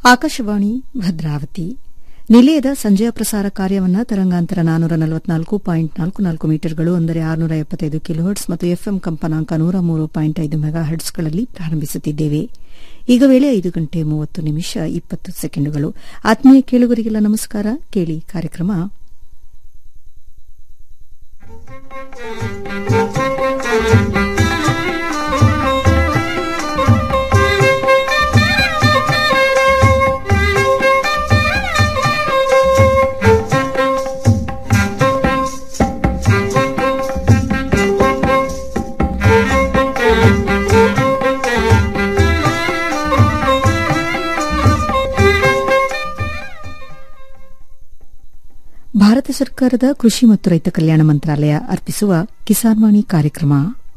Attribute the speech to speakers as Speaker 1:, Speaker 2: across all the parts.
Speaker 1: ಆಕಾಶವಾಣಿ ಭದ್ರಾವತಿ ನಿಲಯದ ಸಂಜೆಯ ಪ್ರಸಾರ ಕಾರ್ಯವನ್ನು ತರಂಗಾಂತರ ನಾನೂರ ನಲವತ್ನಾಲ್ಕು ಪಾಯಿಂಟ್ ನಾಲ್ಕು ನಾಲ್ಕು ಮೀಟರ್ಗಳು ಅಂದರೆ ಆರುನೂರ ಎಪ್ಪತ್ತೈದು ಕಿಲೋಹರ್ಟ್ಸ್ ಮತ್ತು ಎಫ್ಎಂ ಕಂಪನಾಂಕ ನೂರ ಮೂರು ಪಾಯಿಂಟ್ ಐದು ಮೆಗಾ ಹರ್ಟ್ಸ್ಗಳಲ್ಲಿ ಪ್ರಾರಂಭಿಸುತ್ತಿದ್ದೇವೆ ಈಗ ವೇಳೆ ಐದು ಗಂಟೆ ಮೂವತ್ತು ನಿಮಿಷ ಇಪ್ಪತ್ತು ಸೆಕೆಂಡುಗಳು ಆತ್ಮೀಯ ಕೇಳುಗರಿಗೆಲ್ಲ ನಮಸ್ಕಾರ ಕೇಳಿ ಕಾರ್ಯಕ್ರಮ ಭಾರತ ಸರ್ಕಾರದ ಕೃಷಿ ಮತ್ತು ರೈತ ಕಲ್ಯಾಣ ಮಂತ್ರಾಲಯ ಅರ್ಪಿಸುವ ಕಿಸಾನ್ವಾಣಿ ಕಾರ್ಯಕ್ರಮ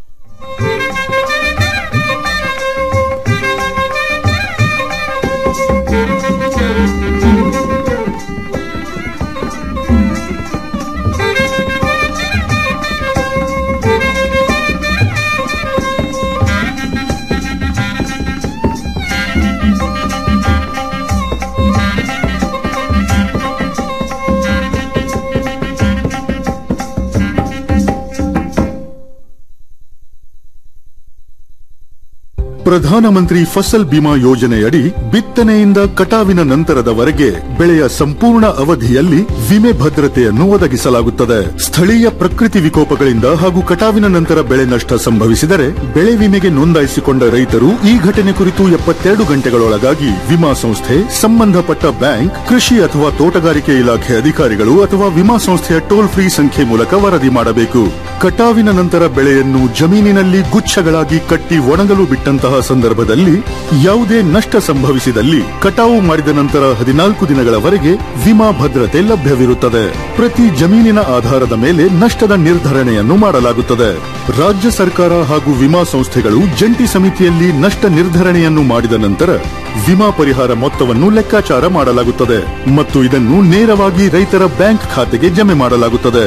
Speaker 2: ಪ್ರಧಾನಮಂತ್ರಿ ಫಸಲ್ ಬಿಮಾ ಯೋಜನೆಯಡಿ ಬಿತ್ತನೆಯಿಂದ ಕಟಾವಿನ ನಂತರದವರೆಗೆ ಬೆಳೆಯ ಸಂಪೂರ್ಣ ಅವಧಿಯಲ್ಲಿ ವಿಮೆ ಭದ್ರತೆಯನ್ನು ಒದಗಿಸಲಾಗುತ್ತದೆ ಸ್ಥಳೀಯ ಪ್ರಕೃತಿ ವಿಕೋಪಗಳಿಂದ ಹಾಗೂ ಕಟಾವಿನ ನಂತರ ಬೆಳೆ ನಷ್ಟ ಸಂಭವಿಸಿದರೆ ಬೆಳೆ ವಿಮೆಗೆ ನೋಂದಾಯಿಸಿಕೊಂಡ ರೈತರು ಈ ಘಟನೆ ಕುರಿತು ಎಪ್ಪತ್ತೆರಡು ಗಂಟೆಗಳೊಳಗಾಗಿ ವಿಮಾ ಸಂಸ್ಥೆ ಸಂಬಂಧಪಟ್ಟ ಬ್ಯಾಂಕ್ ಕೃಷಿ ಅಥವಾ ತೋಟಗಾರಿಕೆ ಇಲಾಖೆ ಅಧಿಕಾರಿಗಳು ಅಥವಾ ವಿಮಾ ಸಂಸ್ಥೆಯ ಟೋಲ್ ಫ್ರೀ ಸಂಖ್ಯೆ ಮೂಲಕ ವರದಿ ಮಾಡಬೇಕು ಕಟಾವಿನ ನಂತರ ಬೆಳೆಯನ್ನು ಜಮೀನಿನಲ್ಲಿ ಗುಚ್ಛಗಳಾಗಿ ಕಟ್ಟಿ ಒಣಗಲು ಬಿಟ್ಟಂತಹ ಸಂದರ್ಭದಲ್ಲಿ ಯಾವುದೇ ನಷ್ಟ ಸಂಭವಿಸಿದಲ್ಲಿ ಕಟಾವು ಮಾಡಿದ ನಂತರ ಹದಿನಾಲ್ಕು ದಿನಗಳವರೆಗೆ ವಿಮಾ ಭದ್ರತೆ ಲಭ್ಯವಿರುತ್ತದೆ ಪ್ರತಿ ಜಮೀನಿನ ಆಧಾರದ ಮೇಲೆ ನಷ್ಟದ ನಿರ್ಧರಣೆಯನ್ನು ಮಾಡಲಾಗುತ್ತದೆ ರಾಜ್ಯ ಸರ್ಕಾರ ಹಾಗೂ ವಿಮಾ ಸಂಸ್ಥೆಗಳು ಜಂಟಿ ಸಮಿತಿಯಲ್ಲಿ ನಷ್ಟ ನಿರ್ಧರಣೆಯನ್ನು ಮಾಡಿದ ನಂತರ ವಿಮಾ ಪರಿಹಾರ ಮೊತ್ತವನ್ನು ಲೆಕ್ಕಾಚಾರ ಮಾಡಲಾಗುತ್ತದೆ ಮತ್ತು ಇದನ್ನು ನೇರವಾಗಿ ರೈತರ ಬ್ಯಾಂಕ್ ಖಾತೆಗೆ ಜಮೆ ಮಾಡಲಾಗುತ್ತದೆ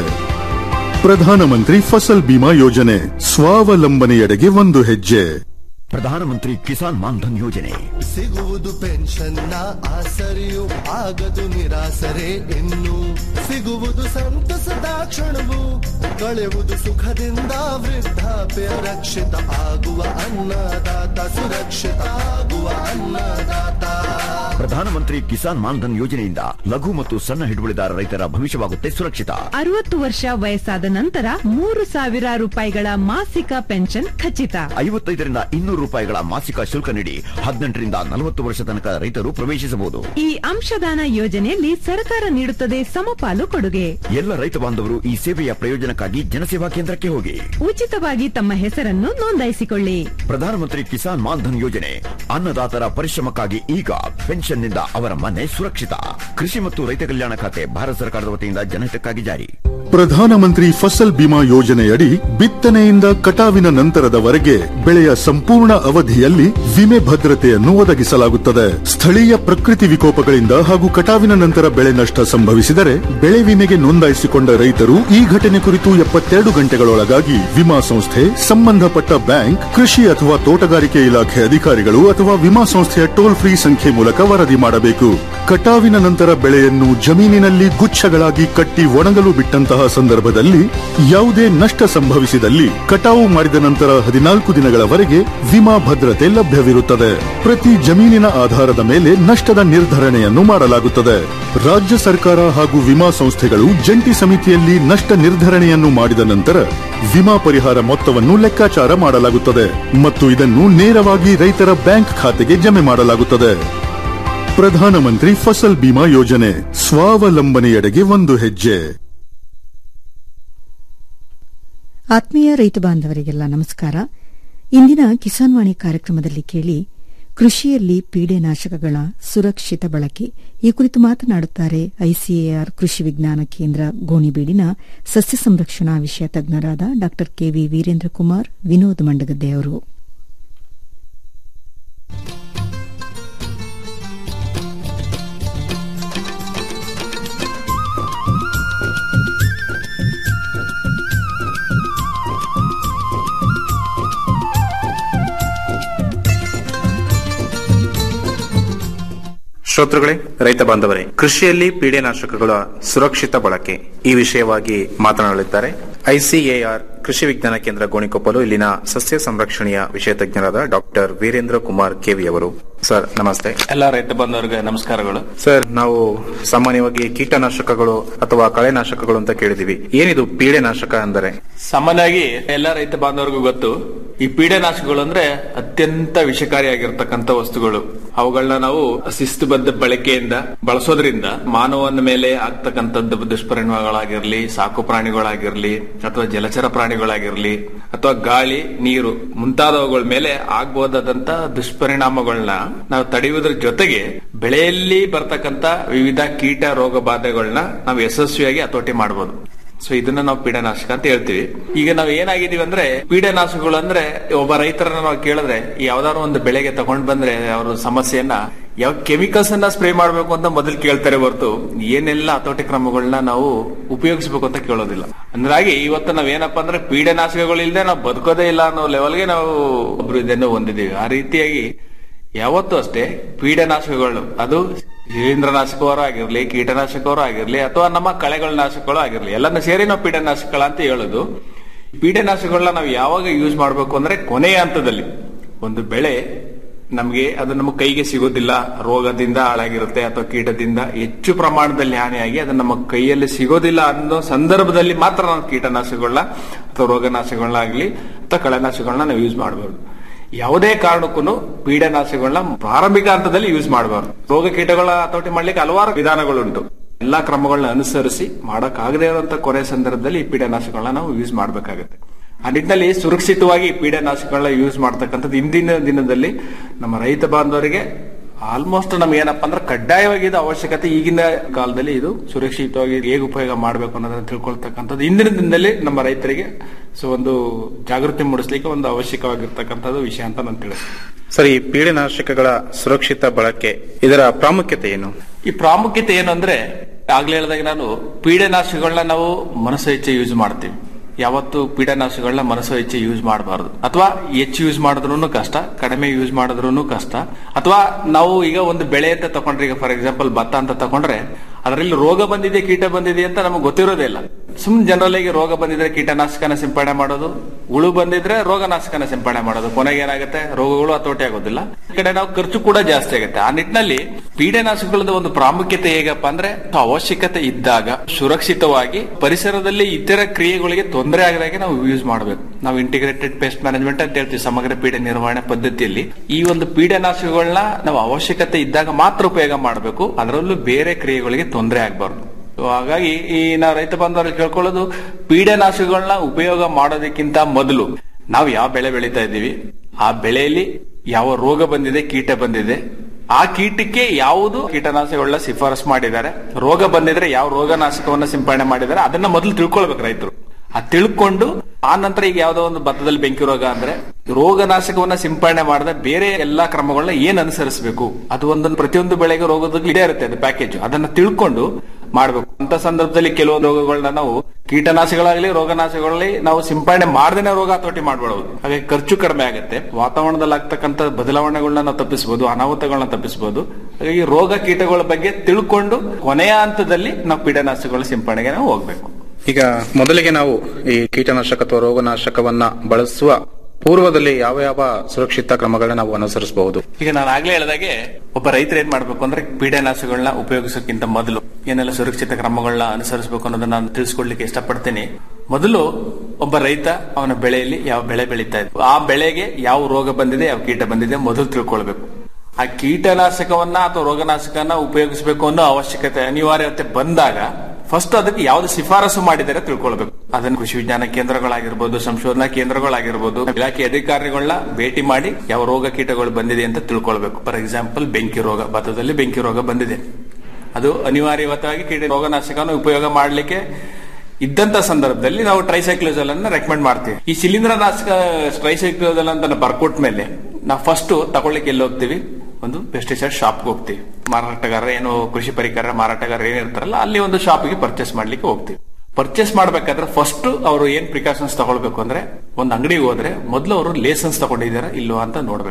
Speaker 2: ಪ್ರಧಾನಮಂತ್ರಿ ಫಸಲ್ ಬಿಮಾ ಯೋಜನೆ ಸ್ವಾವಲಂಬನೆಯೆಡೆಗೆ ಒಂದು ಹೆಜ್ಜೆ
Speaker 3: ಪ್ರಧಾನಮಂತ್ರಿ ಕಿಸಾನ್ ಮಾನ್ಧನ್ ಯೋಜನೆ
Speaker 4: ಸಿಗುವುದು ಪೆನ್ಷನ್ನ ಆಸರೆಯು ಆಗದು ನಿರಾಸರೆ ಇನ್ನು ಸಿಗುವುದು ಸಂತಸದ ಕ್ಷಣವು ಕಳೆಯುವುದು ಸುಖದಿಂದ ವೃದ್ಧಾಪ್ಯ ರಕ್ಷಿತ ಆಗುವ ಅನ್ನದಾತ ಸುರಕ್ಷಿತ ಆಗುವ ಅನ್ನದಾತ
Speaker 3: ಪ್ರಧಾನಮಂತ್ರಿ ಕಿಸಾನ್ ಮಾನ್ಧನ್ ಯೋಜನೆಯಿಂದ ಲಘು ಮತ್ತು ಸಣ್ಣ ಹಿಡುವಳಿದಾರ ರೈತರ ಭವಿಷ್ಯವಾಗುತ್ತೆ ಸುರಕ್ಷಿತ
Speaker 5: ಅರವತ್ತು ವರ್ಷ ವಯಸ್ಸಾದ ನಂತರ ಮೂರು ಸಾವಿರ ರೂಪಾಯಿಗಳ ಮಾಸಿಕ ಪೆನ್ಷನ್ ಖಚಿತ
Speaker 3: ಐವತ್ತೈದರಿಂದ ಇನ್ನೂರು ರೂಪಾಯಿಗಳ ಮಾಸಿಕ ಶುಲ್ಕ ನೀಡಿ ಹದಿನೆಂಟರಿಂದ ನಲವತ್ತು ವರ್ಷ ತನಕ ರೈತರು ಪ್ರವೇಶಿಸಬಹುದು
Speaker 5: ಈ ಅಂಶದಾನ ಯೋಜನೆಯಲ್ಲಿ ಸರ್ಕಾರ ನೀಡುತ್ತದೆ ಸಮಪಾಲು ಕೊಡುಗೆ
Speaker 3: ಎಲ್ಲ ರೈತ ಬಾಂಧವರು ಈ ಸೇವೆಯ ಪ್ರಯೋಜನಕ್ಕಾಗಿ ಜನಸೇವಾ ಕೇಂದ್ರಕ್ಕೆ ಹೋಗಿ
Speaker 5: ಉಚಿತವಾಗಿ ತಮ್ಮ ಹೆಸರನ್ನು ನೋಂದಾಯಿಸಿಕೊಳ್ಳಿ
Speaker 3: ಪ್ರಧಾನಮಂತ್ರಿ ಕಿಸಾನ್ ಮಾನ್ಧನ್ ಯೋಜನೆ ಅನ್ನದಾತರ ಪರಿಶ್ರಮಕ್ಕಾಗಿ ಈಗ ಪೆನ್ಷನ್ನಿಂದ ಅವರ ಮನೆ ಸುರಕ್ಷಿತ ಕೃಷಿ ಮತ್ತು ರೈತ ಕಲ್ಯಾಣ ಖಾತೆ ಭಾರತ ಸರ್ಕಾರದ ವತಿಯಿಂದ ಜನಹಿತಕ್ಕಾಗಿ ಜಾರಿ
Speaker 2: ಪ್ರಧಾನಮಂತ್ರಿ ಫಸಲ್ ಬಿಮಾ ಯೋಜನೆಯಡಿ ಬಿತ್ತನೆಯಿಂದ ಕಟಾವಿನ ನಂತರದವರೆಗೆ ಬೆಳೆಯ ಸಂಪೂರ್ಣ ಅವಧಿಯಲ್ಲಿ ವಿಮೆ ಭದ್ರತೆಯನ್ನು ಒದಗಿಸಲಾಗುತ್ತದೆ ಸ್ಥಳೀಯ ಪ್ರಕೃತಿ ವಿಕೋಪಗಳಿಂದ ಹಾಗೂ ಕಟಾವಿನ ನಂತರ ಬೆಳೆ ನಷ್ಟ ಸಂಭವಿಸಿದರೆ ಬೆಳೆ ವಿಮೆಗೆ ನೋಂದಾಯಿಸಿಕೊಂಡ ರೈತರು ಈ ಘಟನೆ ಕುರಿತು ಎಪ್ಪತ್ತೆರಡು ಗಂಟೆಗಳೊಳಗಾಗಿ ವಿಮಾ ಸಂಸ್ಥೆ ಸಂಬಂಧಪಟ್ಟ ಬ್ಯಾಂಕ್ ಕೃಷಿ ಅಥವಾ ತೋಟಗಾರಿಕೆ ಇಲಾಖೆ ಅಧಿಕಾರಿಗಳು ಅಥವಾ ವಿಮಾ ಸಂಸ್ಥೆಯ ಟೋಲ್ ಫ್ರೀ ಸಂಖ್ಯೆ ಮೂಲಕ ವರದಿ ಮಾಡಬೇಕು ಕಟಾವಿನ ನಂತರ ಬೆಳೆಯನ್ನು ಜಮೀನಿನಲ್ಲಿ ಗುಚ್ಛಗಳಾಗಿ ಕಟ್ಟಿ ಒಣಗಲು ಬಿಟ್ಟಂತಹ ಸಂದರ್ಭದಲ್ಲಿ ಯಾವುದೇ ನಷ್ಟ ಸಂಭವಿಸಿದಲ್ಲಿ ಕಟಾವು ಮಾಡಿದ ನಂತರ ಹದಿನಾಲ್ಕು ದಿನಗಳವರೆಗೆ ವಿಮಾ ಭದ್ರತೆ ಲಭ್ಯವಿರುತ್ತದೆ ಪ್ರತಿ ಜಮೀನಿನ ಆಧಾರದ ಮೇಲೆ ನಷ್ಟದ ನಿರ್ಧರಣೆಯನ್ನು ಮಾಡಲಾಗುತ್ತದೆ ರಾಜ್ಯ ಸರ್ಕಾರ ಹಾಗೂ ವಿಮಾ ಸಂಸ್ಥೆಗಳು ಜಂಟಿ ಸಮಿತಿಯಲ್ಲಿ ನಷ್ಟ ನಿರ್ಧರಣೆಯನ್ನು ಮಾಡಿದ ನಂತರ ವಿಮಾ ಪರಿಹಾರ ಮೊತ್ತವನ್ನು ಲೆಕ್ಕಾಚಾರ ಮಾಡಲಾಗುತ್ತದೆ ಮತ್ತು ಇದನ್ನು ನೇರವಾಗಿ ರೈತರ ಬ್ಯಾಂಕ್ ಖಾತೆಗೆ ಜಮೆ ಮಾಡಲಾಗುತ್ತದೆ ಪ್ರಧಾನಮಂತ್ರಿ ಫಸಲ್ ಬಿಮಾ ಯೋಜನೆ ಸ್ವಾವಲಂಬನೆಯೆಡೆಗೆ ಒಂದು ಹೆಜ್ಜೆ
Speaker 1: ಆತ್ಮೀಯ ರೈತ ಬಾಂಧವರಿಗೆಲ್ಲ ನಮಸ್ಕಾರ ಇಂದಿನ ಕಿಸಾನ್ ವಾಣಿ ಕಾರ್ಯಕ್ರಮದಲ್ಲಿ ಕೇಳಿ ಕೃಷಿಯಲ್ಲಿ ಪೀಡೆನಾಶಕಗಳ ಸುರಕ್ಷಿತ ಬಳಕೆ ಈ ಕುರಿತು ಮಾತನಾಡುತ್ತಾರೆ ಐಸಿಎಆರ್ ಕೃಷಿ ವಿಜ್ಞಾನ ಕೇಂದ್ರ ಗೋಣಿಬೀಡಿನ ಸಸ್ಯ ಸಂರಕ್ಷಣಾ ವಿಷಯ ತಜ್ಞರಾದ ಡಾ ಕೆವಿ ವೀರೇಂದ್ರ ಕುಮಾರ್ ವಿನೋದ್ ಮಂಡಗದ್ದೆ ಅವರು
Speaker 6: ಶ್ರೋತೃಗಳೇ ರೈತ ಬಾಂಧವರೇ ಕೃಷಿಯಲ್ಲಿ ಪೀಡೆನಾಶಕಗಳ ಸುರಕ್ಷಿತ ಬಳಕೆ ಈ ವಿಷಯವಾಗಿ ಮಾತನಾಡಲಿದ್ದಾರೆ ಐಸಿಎಆರ್ ಕೃಷಿ ವಿಜ್ಞಾನ ಕೇಂದ್ರ ಗೋಣಿಕೊಪ್ಪಲು ಇಲ್ಲಿನ ಸಸ್ಯ ಸಂರಕ್ಷಣೆಯ ವಿಷಯ ತಜ್ಞರಾದ ಡಾಕ್ಟರ್ ವೀರೇಂದ್ರ ಕುಮಾರ್ ಕೆವಿ ಅವರು ಸರ್ ನಮಸ್ತೆ
Speaker 7: ಎಲ್ಲ ರೈತ ಬಂಧುವರಿಗೆ ನಮಸ್ಕಾರಗಳು
Speaker 6: ಸರ್ ನಾವು ಸಾಮಾನ್ಯವಾಗಿ ಕೀಟನಾಶಕಗಳು ಅಥವಾ ಕಳೆನಾಶಕಗಳು ಅಂತ ಕೇಳಿದೀವಿ ಏನಿದು ಪೀಡೆನಾಶಕ ಅಂದರೆ
Speaker 7: ಸಾಮಾನ್ಯವಾಗಿ ಎಲ್ಲ ರೈತ ಬಾಂಧವರಿಗೂ ಗೊತ್ತು ಈ ಪೀಡೆನಾಶಕಗಳು ಅಂದ್ರೆ ಅತ್ಯಂತ ವಿಷಕಾರಿಯಾಗಿರ್ತಕ್ಕಂಥ ವಸ್ತುಗಳು ಅವುಗಳನ್ನ ನಾವು ಶಿಸ್ತುಬದ್ಧ ಬಳಕೆಯಿಂದ ಬಳಸೋದ್ರಿಂದ ಮಾನವನ ಮೇಲೆ ಆಗ್ತಕ್ಕಂಥದ್ದು ದುಷ್ಪರಿಣಾಮಗಳಾಗಿರ್ಲಿ ಸಾಕು ಪ್ರಾಣಿಗಳಾಗಿರ್ಲಿ ಅಥವಾ ಜಲಚರ ಪ್ರಾಣಿಗಳಾಗಿರ್ಲಿ ಅಥವಾ ಗಾಳಿ ನೀರು ಮುಂತಾದವುಗಳ ಮೇಲೆ ಆಗ್ಬೋದಾದಂತ ದುಷ್ಪರಿಣಾಮಗಳನ್ನ ನಾವು ತಡೆಯುವುದ್ರ ಜೊತೆಗೆ ಬೆಳೆಯಲ್ಲಿ ಬರ್ತಕ್ಕಂತ ವಿವಿಧ ಕೀಟ ರೋಗ ಬಾಧೆಗಳನ್ನ ನಾವು ಯಶಸ್ವಿಯಾಗಿ ಹತೋಟಿ ಮಾಡಬಹುದು ಸೊ ಇದನ್ನ ನಾವು ಪೀಡನಾಶಕ ಅಂತ ಹೇಳ್ತೀವಿ ಈಗ ನಾವು ಏನಾಗಿದೀವಿ ಅಂದ್ರೆ ಪೀಡನಾಶಕಗಳು ಅಂದ್ರೆ ಒಬ್ಬ ರೈತರನ್ನ ನಾವು ಕೇಳಿದ್ರೆ ಯಾವ್ದಾದ್ರು ಒಂದು ಬೆಳೆಗೆ ತಗೊಂಡ್ ಬಂದ್ರೆ ಅವ್ರ ಸಮಸ್ಯೆಯನ್ನ ಯಾವ ಕೆಮಿಕಲ್ಸ್ ಅನ್ನ ಸ್ಪ್ರೇ ಮಾಡಬೇಕು ಅಂತ ಮೊದಲು ಕೇಳ್ತಾರೆ ಹೊರತು ಏನೆಲ್ಲ ಹತೋಟಿ ಕ್ರಮಗಳನ್ನ ನಾವು ಉಪಯೋಗಿಸಬೇಕು ಅಂತ ಕೇಳೋದಿಲ್ಲ ಅಂದ್ರಾಗಿ ಇವತ್ತು ನಾವ್ ಏನಪ್ಪಾ ಅಂದ್ರೆ ಪೀಡನಾಶಕಗಳು ಇಲ್ಲದೆ ನಾವು ಬದುಕೋದೇ ಇಲ್ಲ ಅನ್ನೋ ಲೆವೆಲ್ಗೆ ನಾವು ಒಬ್ರು ಇದನ್ನು ಹೊಂದಿದೀವಿ ಆ ರೀತಿಯಾಗಿ ಯಾವತ್ತೂ ಅಷ್ಟೇ ಪೀಡನಾಶಕಗಳು ಅದು ಶಿಲೀಂಧ್ರನಾಶಕವರು ಆಗಿರ್ಲಿ ಕೀಟನಾಶಕವರು ಆಗಿರ್ಲಿ ಅಥವಾ ನಮ್ಮ ಕಳೆಗಳ ನಾಶಕಗಳು ಆಗಿರ್ಲಿ ಎಲ್ಲಾನು ಸೇರಿ ನಾವು ಪೀಡನಾಶಕಗಳ ಅಂತ ಹೇಳೋದು ಪೀಡನಾಶಕಗಳನ್ನ ನಾವು ಯಾವಾಗ ಯೂಸ್ ಮಾಡಬೇಕು ಅಂದ್ರೆ ಕೊನೆಯ ಹಂತದಲ್ಲಿ ಒಂದು ಬೆಳೆ ನಮಗೆ ಅದು ನಮ್ಮ ಕೈಗೆ ಸಿಗೋದಿಲ್ಲ ರೋಗದಿಂದ ಹಾಳಾಗಿರುತ್ತೆ ಅಥವಾ ಕೀಟದಿಂದ ಹೆಚ್ಚು ಪ್ರಮಾಣದಲ್ಲಿ ಹಾನಿಯಾಗಿ ಅದು ನಮ್ಮ ಕೈಯಲ್ಲಿ ಸಿಗೋದಿಲ್ಲ ಅನ್ನೋ ಸಂದರ್ಭದಲ್ಲಿ ಮಾತ್ರ ನಾವು ಕೀಟನಾಶಕಗಳನ್ನ ಅಥವಾ ರೋಗನಾಶಕಗಳನ್ನಾಗ್ಲಿ ಅಥವಾ ಕಳೆನಾಶಕಗಳನ್ನ ನಾವು ಯೂಸ್ ಮಾಡಬಹುದು ಯಾವುದೇ ಕಾರಣಕ್ಕೂ ಪೀಡನಾಶಕಗಳನ್ನ ಪ್ರಾರಂಭಿಕ ಹಂತದಲ್ಲಿ ಯೂಸ್ ಮಾಡಬಾರ್ದು ರೋಗ ಕೀಟಗಳ ಹತೋಟಿ ಮಾಡ್ಲಿಕ್ಕೆ ಹಲವಾರು ವಿಧಾನಗಳುಂಟು ಎಲ್ಲಾ ಕ್ರಮಗಳನ್ನ ಅನುಸರಿಸಿ ಮಾಡಕ್ಕಾಗದೇ ಇರುವಂತ ಕೊನೆ ಸಂದರ್ಭದಲ್ಲಿ ಈ ಪೀಡನಾಶಕಗಳನ್ನ ನಾವು ಯೂಸ್ ಮಾಡಬೇಕಾಗುತ್ತೆ ಆ ನಿಟ್ಟಿನಲ್ಲಿ ಸುರಕ್ಷಿತವಾಗಿ ಈ ಪೀಡನಾಶಕಗಳನ್ನ ಯೂಸ್ ಮಾಡ್ತಕ್ಕಂಥದ್ದು ಇಂದಿನ ದಿನದಲ್ಲಿ ನಮ್ಮ ರೈತ ಬಾಂಧವರಿಗೆ ಆಲ್ಮೋಸ್ಟ್ ನಮ್ಗೆ ಏನಪ್ಪಾ ಅಂದ್ರೆ ಕಡ್ಡಾಯವಾಗಿ ಇದು ಅವಶ್ಯಕತೆ ಈಗಿನ ಕಾಲದಲ್ಲಿ ಇದು ಸುರಕ್ಷಿತವಾಗಿ ಹೇಗೆ ಉಪಯೋಗ ಮಾಡಬೇಕು ಅನ್ನೋದನ್ನ ತಿಳ್ಕೊಳ್ತಕ್ಕಂಥದ್ದು ಇಂದಿನ ದಿನದಲ್ಲಿ ನಮ್ಮ ರೈತರಿಗೆ ಸೊ ಒಂದು ಜಾಗೃತಿ ಮೂಡಿಸ್ಲಿಕ್ಕೆ ಒಂದು ಅವಶ್ಯಕವಾಗಿರ್ತಕ್ಕಂಥದ್ದು ವಿಷಯ ಅಂತ ನಾನು ತಿಳಿಸ್ತೀನಿ
Speaker 6: ಸರ್ ಈ ಪೀಡೆನಾಶಕಗಳ ಸುರಕ್ಷಿತ ಬಳಕೆ ಇದರ ಪ್ರಾಮುಖ್ಯತೆ ಏನು
Speaker 7: ಈ ಪ್ರಾಮುಖ್ಯತೆ ಏನು ಅಂದ್ರೆ ಆಗ್ಲೇ ಹೇಳಿದಾಗ ನಾನು ಪೀಡನಾಶಕಗಳನ್ನ ನಾವು ಮನಸ್ಸು ಹೆಚ್ಚು ಯೂಸ್ ಮಾಡ್ತೀವಿ ಯಾವತ್ತು ಪೀಡನಾಶಕಗಳನ್ನ ಮನಸ್ಸು ಹೆಚ್ಚು ಯೂಸ್ ಮಾಡಬಾರದು ಅಥವಾ ಹೆಚ್ಚು ಯೂಸ್ ಮಾಡಿದ್ರು ಕಷ್ಟ ಕಡಿಮೆ ಯೂಸ್ ಮಾಡಿದ್ರು ಕಷ್ಟ ಅಥವಾ ನಾವು ಈಗ ಒಂದು ಬೆಳೆ ಅಂತ ತಗೊಂಡ್ರೆ ಈಗ ಫಾರ್ ಎಕ್ಸಾಂಪಲ್ ಭತ್ತ ಅಂತ ತಗೊಂಡ್ರೆ ಅದರಲ್ಲಿ ರೋಗ ಬಂದಿದೆ ಕೀಟ ಬಂದಿದೆ ಅಂತ ನಮಗೆ ಗೊತ್ತಿರೋದೇ ಇಲ್ಲ ಸುಮ್ಮನೆ ಜನರಲ್ ಆಗಿ ರೋಗ ಬಂದಿದ್ರೆ ಕೀಟನಾಶಕನ ಸಿಂಪಡಣೆ ಮಾಡೋದು ಹುಳು ಬಂದಿದ್ರೆ ರೋಗನಾಶಕನ ಸಿಂಪಡಣೆ ಮಾಡೋದು ಕೊನೆಗೆ ಏನಾಗುತ್ತೆ ರೋಗಗಳು ಹತೋಟಿ ಆಗೋದಿಲ್ಲ ಈ ಕಡೆ ನಾವು ಖರ್ಚು ಕೂಡ ಜಾಸ್ತಿ ಆಗುತ್ತೆ ಆ ನಿಟ್ಟಿನಲ್ಲಿ ಪೀಡನಾಶಕಗಳದ ಒಂದು ಪ್ರಾಮುಖ್ಯತೆ ಹೇಗಪ್ಪ ಅಂದ್ರೆ ಅವಶ್ಯಕತೆ ಇದ್ದಾಗ ಸುರಕ್ಷಿತವಾಗಿ ಪರಿಸರದಲ್ಲಿ ಇತರ ಕ್ರಿಯೆಗಳಿಗೆ ತೊಂದರೆ ಆಗದಾಗೆ ನಾವು ಯೂಸ್ ಮಾಡಬೇಕು ನಾವು ಇಂಟಿಗ್ರೇಟೆಡ್ ಪೇಸ್ಟ್ ಮ್ಯಾನೇಜ್ಮೆಂಟ್ ಅಂತ ಹೇಳ್ತೀವಿ ಸಮಗ್ರ ಪೀಡೆ ನಿರ್ವಹಣೆ ಪದ್ಧತಿಯಲ್ಲಿ ಈ ಒಂದು ಪೀಡನಾಶಕಗಳನ್ನ ನಾವು ಅವಶ್ಯಕತೆ ಇದ್ದಾಗ ಮಾತ್ರ ಉಪಯೋಗ ಮಾಡಬೇಕು ಅದರಲ್ಲೂ ಬೇರೆ ಕ್ರಿಯೆಗಳಿಗೆ ತೊಂದರೆ ಆಗಬಾರ್ದು So ಹಾಗಾಗಿ ಈ ನಾವು ರೈತ ಬಾಂಧವರು ಕೇಳ್ಕೊಳ್ಳೋದು ಪೀಡನಾಶಕಗಳನ್ನ ಉಪಯೋಗ ಮಾಡೋದಕ್ಕಿಂತ ಮೊದಲು ನಾವು ಯಾವ ಬೆಳೆ ಬೆಳೀತಾ ಇದ್ದೀವಿ ಆ ಬೆಳೆಯಲ್ಲಿ ಯಾವ ರೋಗ ಬಂದಿದೆ ಕೀಟ ಬಂದಿದೆ ಆ ಕೀಟಕ್ಕೆ ಯಾವುದು ಕೀಟನಾಶಕಗಳನ್ನ ಶಿಫಾರಸ್ ಮಾಡಿದ್ದಾರೆ ರೋಗ ಬಂದಿದ್ರೆ ಯಾವ ರೋಗನಾಶಕವನ್ನ ಸಿಂಪಡಣೆ ಮಾಡಿದ್ದಾರೆ ಅದನ್ನ ಮೊದಲು ತಿಳ್ಕೊಳ್ಬೇಕು ರೈತರು ಆ ತಿಳ್ಕೊಂಡು ಆ ನಂತರ ಈಗ ಯಾವ್ದೋ ಒಂದು ಭತ್ತದಲ್ಲಿ ಬೆಂಕಿ ರೋಗ ಅಂದ್ರೆ ರೋಗನಾಶಕವನ್ನ ಸಿಂಪಡಣೆ ಮಾಡದೆ ಬೇರೆ ಎಲ್ಲಾ ಕ್ರಮಗಳನ್ನ ಏನ್ ಅನುಸರಿಸಬೇಕು ಅದು ಒಂದೊಂದು ಪ್ರತಿಯೊಂದು ಬೆಳೆಗೆ ರೋಗದಲ್ಲಿ ಇದೇ ಇರುತ್ತೆ ಅದು ಪ್ಯಾಕೇಜ್ ಅದನ್ನ ತಿಳ್ಕೊಂಡು ಮಾಡ್ಬೇಕು ಅಂತ ಸಂದರ್ಭದಲ್ಲಿ ಕೆಲವೊಂದು ರೋಗಗಳನ್ನ ನಾವು ಕೀಟನಾಶಕಗಳಾಗಲಿ ರೋಗನಾಶಕಗಳಲ್ಲಿ ನಾವು ಸಿಂಪಡಣೆ ಮಾಡದೇನೆ ರೋಗ ಹತೋಟಿ ಮಾಡ್ಬಿಡೋದು ಹಾಗಾಗಿ ಖರ್ಚು ಕಡಿಮೆ ಆಗುತ್ತೆ ವಾತಾವರಣದಲ್ಲಿ ಆಗ್ತಕ್ಕಂಥ ಬದಲಾವಣೆಗಳನ್ನ ನಾವು ತಪ್ಪಿಸಬಹುದು ಅನಾಹುತಗಳನ್ನ ತಪ್ಪಿಸಬಹುದು ಹಾಗಾಗಿ ರೋಗ ಕೀಟಗಳ ಬಗ್ಗೆ ತಿಳ್ಕೊಂಡು ಕೊನೆಯ ಹಂತದಲ್ಲಿ ನಾವು ಪೀಡನಾಶಕಗಳ ಸಿಂಪಡಣೆಗೆ ನಾವು ಹೋಗ್ಬೇಕು
Speaker 6: ಈಗ ಮೊದಲಿಗೆ ನಾವು ಈ ಕೀಟನಾಶಕ ಅಥವಾ ರೋಗನಾಶಕವನ್ನ ಬಳಸುವ ಪೂರ್ವದಲ್ಲಿ ಯಾವ ಯಾವ ಸುರಕ್ಷಿತ ಕ್ರಮಗಳನ್ನ ನಾವು ಅನುಸರಿಸಬಹುದು
Speaker 7: ಈಗ ನಾನು ಆಗ್ಲೇ ಹೇಳಿದಾಗೆ ಒಬ್ಬ ರೈತರು ಏನ್ ಮಾಡ್ಬೇಕು ಅಂದ್ರೆ ಪೀಡನಾಶಕಗಳನ್ನ ಉಪಯೋಗಿಸೋಕ್ಕಿಂತ ಮೊದಲು ಏನೆಲ್ಲ ಸುರಕ್ಷಿತ ಕ್ರಮಗಳನ್ನ ಅನುಸರಿಸಬೇಕು ಅನ್ನೋದನ್ನ ನಾನು ತಿಳಿಸ್ಕೊಡ್ಲಿಕ್ಕೆ ಇಷ್ಟಪಡ್ತೀನಿ ಮೊದಲು ಒಬ್ಬ ರೈತ ಅವನ ಬೆಳೆಯಲ್ಲಿ ಯಾವ ಬೆಳೆ ಬೆಳೀತಾ ಇದೆ ಆ ಬೆಳೆಗೆ ಯಾವ ರೋಗ ಬಂದಿದೆ ಯಾವ ಕೀಟ ಬಂದಿದೆ ಮೊದಲು ತಿಳ್ಕೊಳ್ಬೇಕು ಆ ಕೀಟನಾಶಕವನ್ನ ಅಥವಾ ರೋಗನಾಶಕನ ಉಪಯೋಗಿಸಬೇಕು ಅನ್ನೋ ಅವಶ್ಯಕತೆ ಅನಿವಾರ್ಯತೆ ಬಂದಾಗ ಫಸ್ಟ್ ಅದಕ್ಕೆ ಯಾವ್ದು ಶಿಫಾರಸು ಮಾಡಿದರೆ ತಿಳ್ಕೊಳ್ಬೇಕು ಅದನ್ನ ಕೃಷಿ ವಿಜ್ಞಾನ ಕೇಂದ್ರಗಳಾಗಿರ್ಬೋದು ಸಂಶೋಧನಾ ಕೇಂದ್ರಗಳಾಗಿರ್ಬೋದು ಇಲಾಖೆ ಅಧಿಕಾರಿಗಳನ್ನ ಭೇಟಿ ಮಾಡಿ ಯಾವ ರೋಗ ಕೀಟಗಳು ಬಂದಿದೆ ಅಂತ ತಿಳ್ಕೊಳ್ಬೇಕು ಫಾರ್ ಎಕ್ಸಾಂಪಲ್ ಬೆಂಕಿ ರೋಗ ಭತ್ತದಲ್ಲಿ ಬೆಂಕಿ ರೋಗ ಬಂದಿದೆ ಅದು ಅನಿವಾರ್ಯವಾಗಿ ಕೀಟ ರೋಗನಾಶಕನ ಉಪಯೋಗ ಮಾಡಲಿಕ್ಕೆ ಇದ್ದಂತ ಸಂದರ್ಭದಲ್ಲಿ ನಾವು ಟ್ರೈಸೈಕ್ಲೋಜಲ್ ಅನ್ನ ರೆಕಮೆಂಡ್ ಮಾಡ್ತೀವಿ ಈ ಶಿಲೀಂಧ್ರನಾಶಕ ಟ್ರೈಸೈಕ್ಲೋಜಲ್ ಅಂತ ಬರ್ಕೊಟ್ ಮೇಲೆ ನಾವು ಫಸ್ಟ್ ತಗೊಳ್ಳಿಕ್ಕೆ ಎಲ್ಲಿ ಹೋಗ್ತೀವಿ ಒಂದು ಪೆಸ್ಟಿಸೈಡ್ ಶಾಪ್ಗೆ ಹೋಗ್ತೀವಿ ಮಾರಾಟಗಾರ ಏನು ಕೃಷಿ ಪರಿಕರ ಮಾರಾಟಗಾರ ಏನಿರ್ತಾರಲ್ಲ ಅಲ್ಲಿ ಒಂದು ಶಾಪ್ಗೆ ಪರ್ಚೇಸ್ ಮಾಡ್ಲಿಕ್ಕೆ ಹೋಗ್ತೀವಿ ಪರ್ಚೇಸ್ ಮಾಡ್ಬೇಕಾದ್ರೆ ಫಸ್ಟ್ ಅವರು ಏನ್ ಪ್ರಿಕಾಷನ್ಸ್ ತಗೊಳ್ಬೇಕು ಅಂದ್ರೆ ಒಂದು ಅಂಗಡಿಗೆ ಹೋದ್ರೆ ಮೊದಲು ಅವರು ಲೇಸನ್ಸ್ ತಗೊಂಡಿದ್ದಾರೆ ಇಲ್ವಾ ಅಂತ ನೋಡ್ಬೇಕು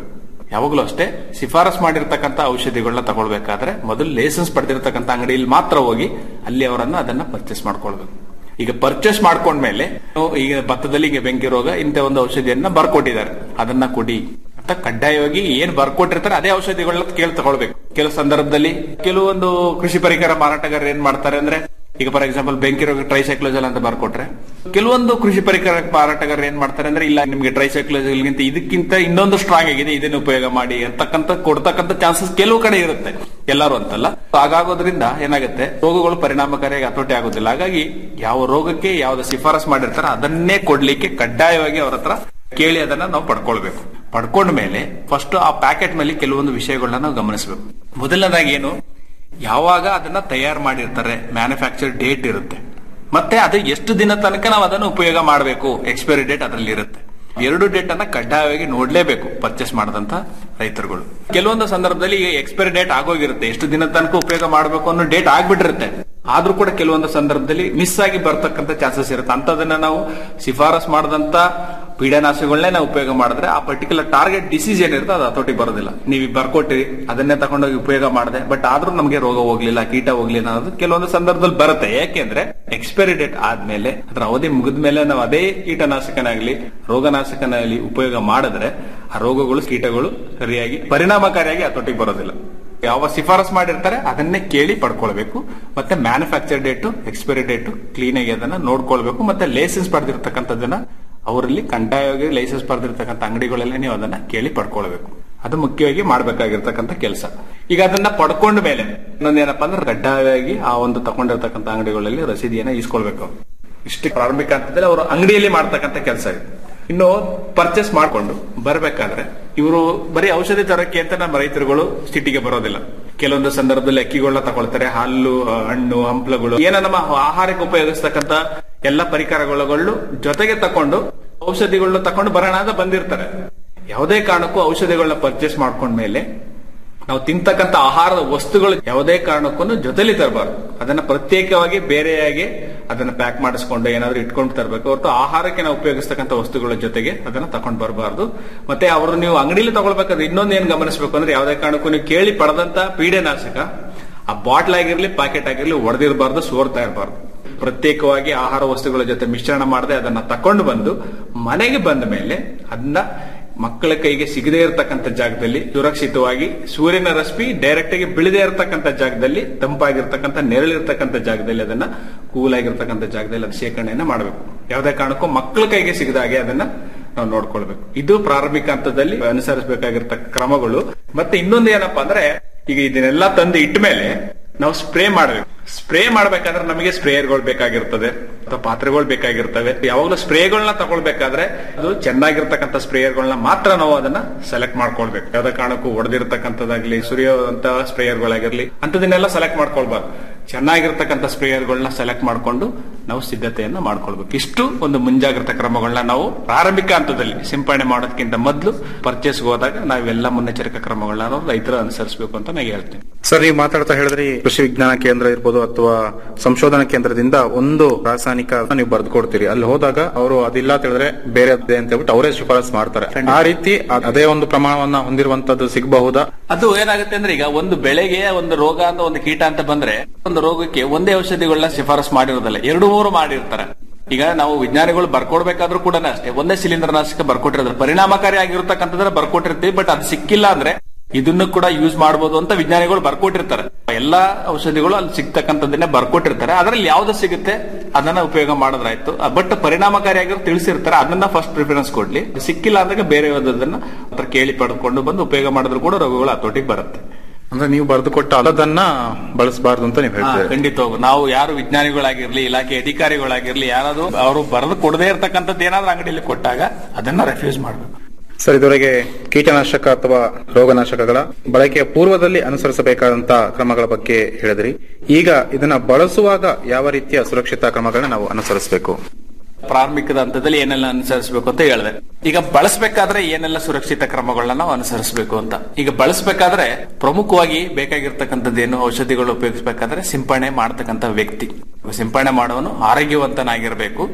Speaker 7: ಯಾವಾಗಲೂ ಅಷ್ಟೇ ಶಿಫಾರಸ್ ಮಾಡಿರ್ತಕ್ಕಂಥ ಔಷಧಿಗಳನ್ನ ತಗೊಳ್ಬೇಕಾದ್ರೆ ಮೊದಲು ಲೈಸೆನ್ಸ್ ಪಡೆದಿರ್ತಕ್ಕಂಥ ಅಂಗಡಿಯಲ್ಲಿ ಮಾತ್ರ ಹೋಗಿ ಅಲ್ಲಿ ಅವರನ್ನ ಅದನ್ನ ಪರ್ಚೇಸ್ ಮಾಡ್ಕೊಳ್ಬೇಕು ಈಗ ಪರ್ಚೇಸ್ ಮಾಡ್ಕೊಂಡ್ಮೇಲೆ ನೀವು ಈಗ ಭತ್ತದಲ್ಲಿ ಈಗ ಬೆಂಕಿ ರೋಗ ಇಂಥ ಒಂದು ಔಷಧಿಯನ್ನ ಬರ್ಕೊಟ್ಟಿದ್ದಾರೆ ಅದನ್ನ ಕೊಡಿ ಅಂತ ಕಡ್ಡಾಯವಾಗಿ ಏನ್ ಬರ್ಕೊಟ್ಟಿರ್ತಾರೆ ಅದೇ ಔಷಧಿಗಳನ್ನ ಕೇಳಿ ತಗೊಳ್ಬೇಕು ಕೆಲವು ಸಂದರ್ಭದಲ್ಲಿ ಕೆಲವೊಂದು ಕೃಷಿ ಪರಿಕರ ಮಾರಾಟಗಾರರು ಏನ್ ಮಾಡ್ತಾರೆ ಅಂದ್ರೆ ಈಗ ಫಾರ್ ಎಕ್ಸಾಂಪಲ್ ಬೆಂಕಿ ರೋಗ ಟ್ರೈಸೈಕ್ಲೋಜಲ್ ಅಂತ ಬರ್ಕೊಟ್ರೆ ಕೆಲವೊಂದು ಕೃಷಿ ಪರಿಕರ ಮಾರಾಟಗಾರರು ಏನ್ ಮಾಡ್ತಾರೆ ಅಂದ್ರೆ ಇಲ್ಲ ನಿಮ್ಗೆ ಟ್ರೈಸೈಕ್ಲೋಜಲ್ಗಿಂತ ಇದಕ್ಕಿಂತ ಇನ್ನೊಂದು ಸ್ಟ್ರಾಂಗ್ ಆಗಿದೆ ಇದನ್ನ ಉಪಯೋಗ ಮಾಡಿ ಅಂತಕ್ಕಂಥ ಕೊಡ್ತಕ್ಕಂಥ ಚಾನ್ಸಸ್ ಕೆಲವು ಕಡೆ ಇರುತ್ತೆ ಎಲ್ಲರೂ ಅಂತಲ್ಲ ಹಾಗಾಗೋದ್ರಿಂದ ಏನಾಗುತ್ತೆ ರೋಗಗಳು ಪರಿಣಾಮಕಾರಿಯಾಗಿ ಹತೋಟಿ ಆಗೋದಿಲ್ಲ ಹಾಗಾಗಿ ಯಾವ ರೋಗಕ್ಕೆ ಯಾವ್ದು ಶಿಫಾರಸ್ ಮಾಡಿರ್ತಾರೋ ಅದನ್ನೇ ಕೊಡ್ಲಿಕ್ಕೆ ಕಡ್ಡಾಯವಾಗಿ ಅವ್ರ ಹತ್ರ ಕೇಳಿ ಅದನ್ನ ನಾವು ಪಡ್ಕೊಳ್ಬೇಕು ಪಡ್ಕೊಂಡ ಮೇಲೆ ಫಸ್ಟ್ ಆ ಪ್ಯಾಕೆಟ್ ಮೇಲೆ ಕೆಲವೊಂದು ವಿಷಯಗಳನ್ನ ನಾವು ಗಮನಿಸಬೇಕು ಮೊದಲನೇದಾಗಿ ಏನು ಯಾವಾಗ ಅದನ್ನ ತಯಾರು ಮಾಡಿರ್ತಾರೆ ಮ್ಯಾನುಫ್ಯಾಕ್ಚರ್ ಡೇಟ್ ಇರುತ್ತೆ ಮತ್ತೆ ಅದು ಎಷ್ಟು ದಿನ ತನಕ ನಾವು ಅದನ್ನು ಉಪಯೋಗ ಮಾಡಬೇಕು ಎಕ್ಸ್ಪೈರಿ ಡೇಟ್ ಅದರಲ್ಲಿ ಇರುತ್ತೆ ಎರಡು ಡೇಟ್ ಅನ್ನ ಕಡ್ಡಾಯವಾಗಿ ನೋಡ್ಲೇಬೇಕು ಪರ್ಚೇಸ್ ಮಾಡದಂತ ರೈತರುಗಳು ಕೆಲವೊಂದು ಸಂದರ್ಭದಲ್ಲಿ ಈಗ ಎಕ್ಸ್ಪೈರಿ ಡೇಟ್ ಆಗೋಗಿರುತ್ತೆ ಎಷ್ಟು ದಿನ ತನಕ ಉಪಯೋಗ ಮಾಡಬೇಕು ಅನ್ನೋ ಡೇಟ್ ಆಗ್ಬಿಟ್ಟಿರುತ್ತೆ ಆದ್ರೂ ಕೂಡ ಕೆಲವೊಂದು ಸಂದರ್ಭದಲ್ಲಿ ಮಿಸ್ ಆಗಿ ಬರ್ತಕ್ಕಂಥ ಚಾನ್ಸಸ್ ಇರುತ್ತೆ ಅಂತದನ್ನ ನಾವು ಶಿಫಾರಸ್ ಮಾಡದಂತ ಪೀಡನಾಶಗಳನ್ನೇ ನಾವು ಉಪಯೋಗ ಮಾಡಿದ್ರೆ ಆ ಪರ್ಟಿಕ್ಯುಲರ್ ಟಾರ್ಗೆಟ್ ಡಿಸೀಸ್ ಏನಿರುತ್ತೆ ಅದು ಹತೋಟಿ ಬರೋದಿಲ್ಲ ನೀವು ಬರ್ಕೊಟ್ಟಿರಿ ಅದನ್ನೇ ತಗೊಂಡೋಗಿ ಉಪಯೋಗ ಮಾಡಿದೆ ಬಟ್ ಆದ್ರೂ ನಮಗೆ ರೋಗ ಹೋಗ್ಲಿಲ್ಲ ಕೀಟ ಹೋಗ್ಲಿಲ್ಲ ಅನ್ನೋದು ಕೆಲವೊಂದು ಸಂದರ್ಭದಲ್ಲಿ ಬರುತ್ತೆ ಯಾಕೆಂದ್ರೆ ಎಕ್ಸ್ಪೈರಿ ಡೇಟ್ ಆದ್ಮೇಲೆ ಅದ್ರ ಅವಧಿ ಮುಗಿದ ಮೇಲೆ ನಾವು ಅದೇ ಕೀಟನಾಶಕನಾಗ್ಲಿ ರೋಗನಾಶಕನಾಗ್ಲಿ ಉಪಯೋಗ ಮಾಡಿದ್ರೆ ಆ ರೋಗಗಳು ಕೀಟಗಳು ಸರಿಯಾಗಿ ಪರಿಣಾಮಕಾರಿಯಾಗಿ ಹತೋಟಿಗೆ ಬರೋದಿಲ್ಲ ಯಾವ ಶಿಫಾರಸ್ ಮಾಡಿರ್ತಾರೆ ಅದನ್ನೇ ಕೇಳಿ ಪಡ್ಕೊಳ್ಬೇಕು ಮತ್ತೆ manufacture date expiry date clean ಆಗಿ ಅದನ್ನ ನೋಡ್ಕೊಳ್ಬೇಕು ಮತ್ತೆ ಲೈಸೆನ್ಸ್ ಪಡೆದಿರ್ತಕ್ಕಂಥದ್ದನ್ನ ಅವರಲ್ಲಿ ಕಡ್ಡಾಯವಾಗಿ ಲೈಸೆನ್ಸ್ ಪಡೆದಿರ್ತಕ್ಕಂಥ ಅಂಗಡಿಗಳಲ್ಲಿ ನೀವು ಅದನ್ನ ಕೇಳಿ ಪಡ್ಕೊಳ್ಬೇಕು ಅದು ಮುಖ್ಯವಾಗಿ ಮಾಡ್ಬೇಕಾಗಿರ್ತಕ್ಕಂಥ ಕೆಲಸ ಈಗ ಅದನ್ನ ಪಡ್ಕೊಂಡ ಮೇಲೆ ಇನ್ನೊಂದೇನಪ್ಪ ಅಂದ್ರೆ ಕಡ್ಡಾಯವಾಗಿ ಆ ಒಂದು ತಗೊಂಡಿರ್ತಕ್ಕಂಥ ಅಂಗಡಿಗಳಲ್ಲಿ ರಸೀದಿಯನ್ನ ಇಸ್ಕೊಳ್ಬೇಕು ಇಷ್ಟು ಪ್ರಾರಂಭಿಕ ಹಂತದಲ್ಲಿ ಅವರು ಅಂಗಡಿಯಲ್ಲಿ ಮಾಡ್ತಕ್ಕಂಥ ಕೆಲಸ ಇದೆ ಇನ್ನು ಪರ್ಚೇಸ್ ಮಾಡ್ಕೊಂಡು ಬರ್ಬೇಕಾದ್ರೆ ಇವರು ಬರೀ ಔಷಧಿ ತರಕ್ಕೆ ಅಂತ ನಮ್ಮ ರೈತರುಗಳು ಸಿಟಿಗೆ ಬರೋದಿಲ್ಲ ಕೆಲವೊಂದು ಸಂದರ್ಭದಲ್ಲಿ ಅಕ್ಕಿಗಳನ್ನ ತಗೊಳ್ತಾರೆ ಹಾಲು ಹಣ್ಣು ಹಂಪ್ಲಗಳು ಏನ ನಮ್ಮ ಆಹಾರಕ್ಕೆ ಉಪಯೋಗಿಸ್ತಕ್ಕಂಥ ಎಲ್ಲ ಪರಿಕರಗಳು ಜೊತೆಗೆ ತಕೊಂಡು ಔಷಧಿಗಳನ್ನ ತಕೊಂಡು ಬರೋಣ ಅಂತ ಬಂದಿರ್ತಾರೆ ಯಾವುದೇ ಕಾರಣಕ್ಕೂ ಔಷಧಿಗಳನ್ನ ಪರ್ಚೇಸ್ ಮಾಡ್ಕೊಂಡ್ಮೇಲೆ ನಾವು ತಿಂತಕ್ಕಂಥ ಆಹಾರದ ವಸ್ತುಗಳು ಯಾವುದೇ ಕಾರಣಕ್ಕೂ ಜೊತೆಲಿ ತರಬಾರ್ದು ಅದನ್ನ ಪ್ರತ್ಯೇಕವಾಗಿ ಬೇರೆಯಾಗಿ ಅದನ್ನ ಪ್ಯಾಕ್ ಮಾಡಿಸ್ಕೊಂಡು ಏನಾದ್ರೂ ಇಟ್ಕೊಂಡು ತರಬೇಕು ಹೊರತು ಆಹಾರಕ್ಕೆ ನಾವು ಉಪಯೋಗಿಸ್ತಕ್ಕಂಥ ವಸ್ತುಗಳ ಜೊತೆಗೆ ಅದನ್ನ ತಗೊಂಡ್ ಬರಬಾರ್ದು ಮತ್ತೆ ಅವರು ನೀವು ಅಂಗಡಿಲಿ ತಗೊಳ್ಬೇಕಾದ್ರೆ ಇನ್ನೊಂದು ಏನ್ ಗಮನಿಸಬೇಕು ಅಂದ್ರೆ ಯಾವುದೇ ಕಾರಣಕ್ಕೂ ನೀವು ಕೇಳಿ ಪಡೆದಂತ ಪೀಡೆನಾಶಕ ಆ ಬಾಟ್ಲ್ ಆಗಿರ್ಲಿ ಪ್ಯಾಕೆಟ್ ಆಗಿರ್ಲಿ ಒಡೆದಿರಬಾರ್ದು ಸೋರ್ತಾ ಇರಬಾರ್ದು ಪ್ರತ್ಯೇಕವಾಗಿ ಆಹಾರ ವಸ್ತುಗಳ ಜೊತೆ ಮಿಶ್ರಣ ಮಾಡದೆ ಅದನ್ನ ತಕೊಂಡು ಬಂದು ಮನೆಗೆ ಬಂದ ಮೇಲೆ ಅದನ್ನ ಮಕ್ಕಳ ಕೈಗೆ ಸಿಗದೇ ಇರತಕ್ಕಂಥ ಜಾಗದಲ್ಲಿ ಸುರಕ್ಷಿತವಾಗಿ ಸೂರ್ಯನ ರಶ್ಮಿ ಡೈರೆಕ್ಟ್ ಆಗಿ ಬೀಳದೇ ಇರತಕ್ಕಂಥ ಜಾಗದಲ್ಲಿ ತಂಪಾಗಿರ್ತಕ್ಕಂಥ ನೆರಳಿರ್ತಕ್ಕಂಥ ಜಾಗದಲ್ಲಿ ಅದನ್ನ ಕೂಲ್ ಆಗಿರ್ತಕ್ಕಂಥ ಜಾಗದಲ್ಲಿ ಅದು ಶೇಖರಣೆಯನ್ನ ಮಾಡಬೇಕು ಯಾವುದೇ ಕಾರಣಕ್ಕೂ ಮಕ್ಕಳ ಕೈಗೆ ಸಿಗದ ಹಾಗೆ ಅದನ್ನ ನಾವು ನೋಡ್ಕೊಳ್ಬೇಕು ಇದು ಪ್ರಾರಂಭಿಕ ಹಂತದಲ್ಲಿ ಅನುಸರಿಸಬೇಕಾಗಿರ್ತಕ್ಕ ಕ್ರಮಗಳು ಮತ್ತೆ ಇನ್ನೊಂದು ಏನಪ್ಪಾ ಅಂದ್ರೆ ಈಗ ಇದನ್ನೆಲ್ಲ ತಂದು ಇಟ್ಟ ಮೇಲೆ ನಾವು ಸ್ಪ್ರೇ ಮಾಡಬೇಕು ಸ್ಪ್ರೇ ಮಾಡ್ಬೇಕಾದ್ರೆ ನಮಗೆ ಸ್ಪ್ರೇಯರ್ಗಳು ಬೇಕಾಗಿರ್ತದೆ ಅಥವಾ ಪಾತ್ರೆಗಳು ಬೇಕಾಗಿರ್ತವೆ ಯಾವಾಗಲೂ ಸ್ಪ್ರೇಗಳನ್ನ ತಗೊಳ್ಬೇಕಾದ್ರೆ ಅದು ಚೆನ್ನಾಗಿರ್ತಕ್ಕಂಥ ಸ್ಪ್ರೇಯರ್ಗಳನ್ನ ಮಾತ್ರ ನಾವು ಅದನ್ನ ಸೆಲೆಕ್ಟ್ ಮಾಡ್ಕೊಳ್ಬೇಕು ಯಾವ್ದೇ ಕಾರಣಕ್ಕೂ ಹೊಡೆದಿರ್ತಕ್ಕಂಥದ್ದಾಗ್ಲಿ ಸುರಿಯುವಂತ ಸ್ಪ್ರೇಯರ್ಗಳಾಗಿರ್ಲಿ ಅಂತದನ್ನೆಲ್ಲ ಸೆಲೆಕ್ಟ್ ಮಾಡ್ಕೊಳ್ಬಾರ್ದು ಚೆನ್ನಾಗಿರ್ತಕ್ಕಂಥ ಸ್ಪ್ರೇಯರ್ಗಳನ್ನ ಸೆಲೆಕ್ಟ್ ಮಾಡ್ಕೊಂಡು ನಾವು ಸಿದ್ಧತೆಯನ್ನ ಮಾಡ್ಕೊಳ್ಬೇಕು ಇಷ್ಟು ಒಂದು ಮುಂಜಾಗ್ರತಾ ಕ್ರಮಗಳನ್ನ ನಾವು ಪ್ರಾರಂಭಿಕ ಹಂತದಲ್ಲಿ ಸಿಂಪಡಣೆ ಮಾಡೋದಕ್ಕಿಂತ ಮೊದಲು ಪರ್ಚೇಸ್ಗೆ ಹೋದಾಗ ನಾವೆಲ್ಲ ಮುನ್ನೆಚ್ಚರಿಕಾ ಕ್ರಮಗಳನ್ನ ನಾವು ರೈತರು ಅನುಸರಿಸಬೇಕು ಅಂತ ನಾನು ಹೇಳ್ತೀನಿ
Speaker 6: ಸರ್ ನೀವು ಮಾತಾಡ್ತಾ ಹೇಳಿದ್ರಿ ಕೃಷಿ ವಿಜ್ಞಾನ ಕೇಂದ್ರ ಇರ್ಬೋದು ಅಥವಾ ಸಂಶೋಧನಾ ಕೇಂದ್ರದಿಂದ ಒಂದು ರಾಸಾಯನಿಕ ನೀವು ಬರೆದು ಕೊಡ್ತೀರಿ ಅಲ್ಲಿ ಹೋದಾಗ ಅವರು ಅದಿಲ್ಲ ಅಂತ ಹೇಳಿದ್ರೆ ಬೇರೆ ಅಂತ ಹೇಳ್ಬಿಟ್ಟು ಅವರೇ ಶಿಫಾರಸ್ ಮಾಡ್ತಾರೆ ಆ ರೀತಿ ಅ- ಅದೇ ಒಂದು ಪ್ರಮಾಣವನ್ನ ಹೊಂದಿರುವಂತದ್ದು ಸಿಗಬಹುದಾ
Speaker 7: ಅದು ಏನಾಗುತ್ತೆ ಅಂದ್ರೆ ಈಗ ಒಂದು ಬೆಳೆಗೆ ಒಂದು ರೋಗ ಅಂತ ಒಂದು ಕೀಟ ಅಂತ ಬಂದ್ರೆ ಒಂದು ರೋಗಕ್ಕೆ ಒಂದೇ ಔಷಧಿಗಳನ್ನ ಶಿಫಾರಸ್ ಮಾಡಿರೋದಲ್ಲ ಎರಡು ಮೂರು ಮಾಡಿರ್ತಾರೆ ಈಗ ನಾವು ವಿಜ್ಞಾನಿಗಳು ಬರ್ಕೊಡ್ಬೇಕಾದ್ರೂ ಕೂಡ ಅಷ್ಟೇ ಒಂದೇ ಶಿಲೀಂಧ್ರ ನಾಶಕ ಬರ್ಕೊಟ್ಟಿರೋದು ಪರಿಣಾಮಕಾರಿ ಆಗಿರ್ತಕ್ಕಂಥದ್ರ ಬರ್ಕೊಟ್ಟಿರ್ತೀವಿ ಬಟ್ ಅದು ಸಿಕ್ಕಿಲ್ಲ ಅಂದ್ರೆ ಇದನ್ನು ಕೂಡ ಯೂಸ್ ಮಾಡಬಹುದು ಅಂತ ವಿಜ್ಞಾನಿಗಳು ಬರ್ಕೊಟ್ಟಿರ್ತಾರೆ ಎಲ್ಲಾ ಔಷಧಿಗಳು ಅಲ್ಲಿ ಸಿಗ್ತಕ್ಕಂಥದ್ದನ್ನೇ ಬರ್ಕೊಟ್ಟಿರ್ತಾರೆ ಅದರಲ್ಲಿ ಯಾವ್ದು ಸಿಗುತ್ತೆ ಅದನ್ನ ಉಪಯೋಗ ಮಾಡಿದ್ರಾಯ್ತು ಬಟ್ ಪರಿಣಾಮಕಾರಿಯಾಗಿರೋ ತಿಳಿಸಿರ್ತಾರೆ ಅದನ್ನ ಫಸ್ಟ್ ಪ್ರಿಫರೆನ್ಸ್ ಕೊಡ್ಲಿ ಸಿಕ್ಕಿಲ್ಲ ಅಂದಾಗ ಬೇರೆ ಯಾವ್ದನ್ನ ಹತ್ರ ಕೇಳಿ ಪಡ್ಕೊಂಡು ಬಂದು ಉಪಯೋಗ ಮಾಡಿದ್ರು ಕೂಡ ರೋಗಗಳು ಹತೋಟಿಗೆ ಬರುತ್ತೆ
Speaker 6: ಅಂದ್ರೆ ನೀವು ಬರೆದು ಕೊಟ್ಟ ಅದನ್ನ ಬಳಸಬಾರ್ದು ಅಂತ ನೀವು
Speaker 7: ಹಾ,
Speaker 6: ಹೇಳ್ತೀರಿ
Speaker 7: ಖಂಡಿತವಾಗೂ ನಾವು ಯಾರು ವಿಜ್ಞಾನಿಗಳಾಗಿರ್ಲಿ ಇಲಾಖೆ ಅಧಿಕಾರಿಗಳಾಗಿರ್ಲಿ ಯಾರಾದ್ರೂ ಅವರು ಬರೆದು ಕೊಡದೇ ಇರತಕ್ಕಂಥದ್ದು ಏನಾದ್ರೂ ಅಂಗಡಿಯಲ್ಲಿ ಕೊಟ್ಟಾಗ ಅದನ್ನ ರೆಫ್ಯೂಸ್ ಮಾಡಬೇಕು
Speaker 6: ಸರ್ ಇದುವರೆಗೆ ಕೀಟನಾಶಕ ಅಥವಾ ರೋಗನಾಶಕಗಳ ಬಳಕೆಯ ಪೂರ್ವದಲ್ಲಿ ಅನುಸರಿಸಬೇಕಾದಂತಹ ಕ್ರಮಗಳ ಬಗ್ಗೆ ಹೇಳಿದ್ರಿ ಈಗ ಇದನ್ನ ಬಳಸುವಾಗ ಯಾವ ರೀತಿಯ ಸುರಕ್ಷಿತಾ ಕ್ರಮಗಳನ್ನ ನಾವು ಅನುಸರಿಸಬೇಕು
Speaker 7: ಪ್ರಾರಂಭಿಕದ ಹಂತದಲ್ಲಿ ಏನೆಲ್ಲ ಅನುಸರಿಸಬೇಕು ಅಂತ ಹೇಳಿದೆ ಈಗ ಬಳಸಬೇಕಾದ್ರೆ ಏನೆಲ್ಲ ಸುರಕ್ಷಿತ ಕ್ರಮಗಳನ್ನ ನಾವು ಅನುಸರಿಸಬೇಕು ಅಂತ ಈಗ ಬಳಸಬೇಕಾದ್ರೆ ಪ್ರಮುಖವಾಗಿ ಬೇಕಾಗಿರ್ತಕ್ಕಂಥದ್ದೇನು ಔಷಧಿಗಳು ಉಪಯೋಗಿಸಬೇಕಾದ್ರೆ ಸಿಂಪಡಣೆ ಮಾಡತಕ್ಕಂಥ ವ್ಯಕ್ತಿ ಸಿಂಪಡಣೆ ಮಾಡುವನು ಆರೋಗ್ಯವಂತನಾಗಿರಬೇಕು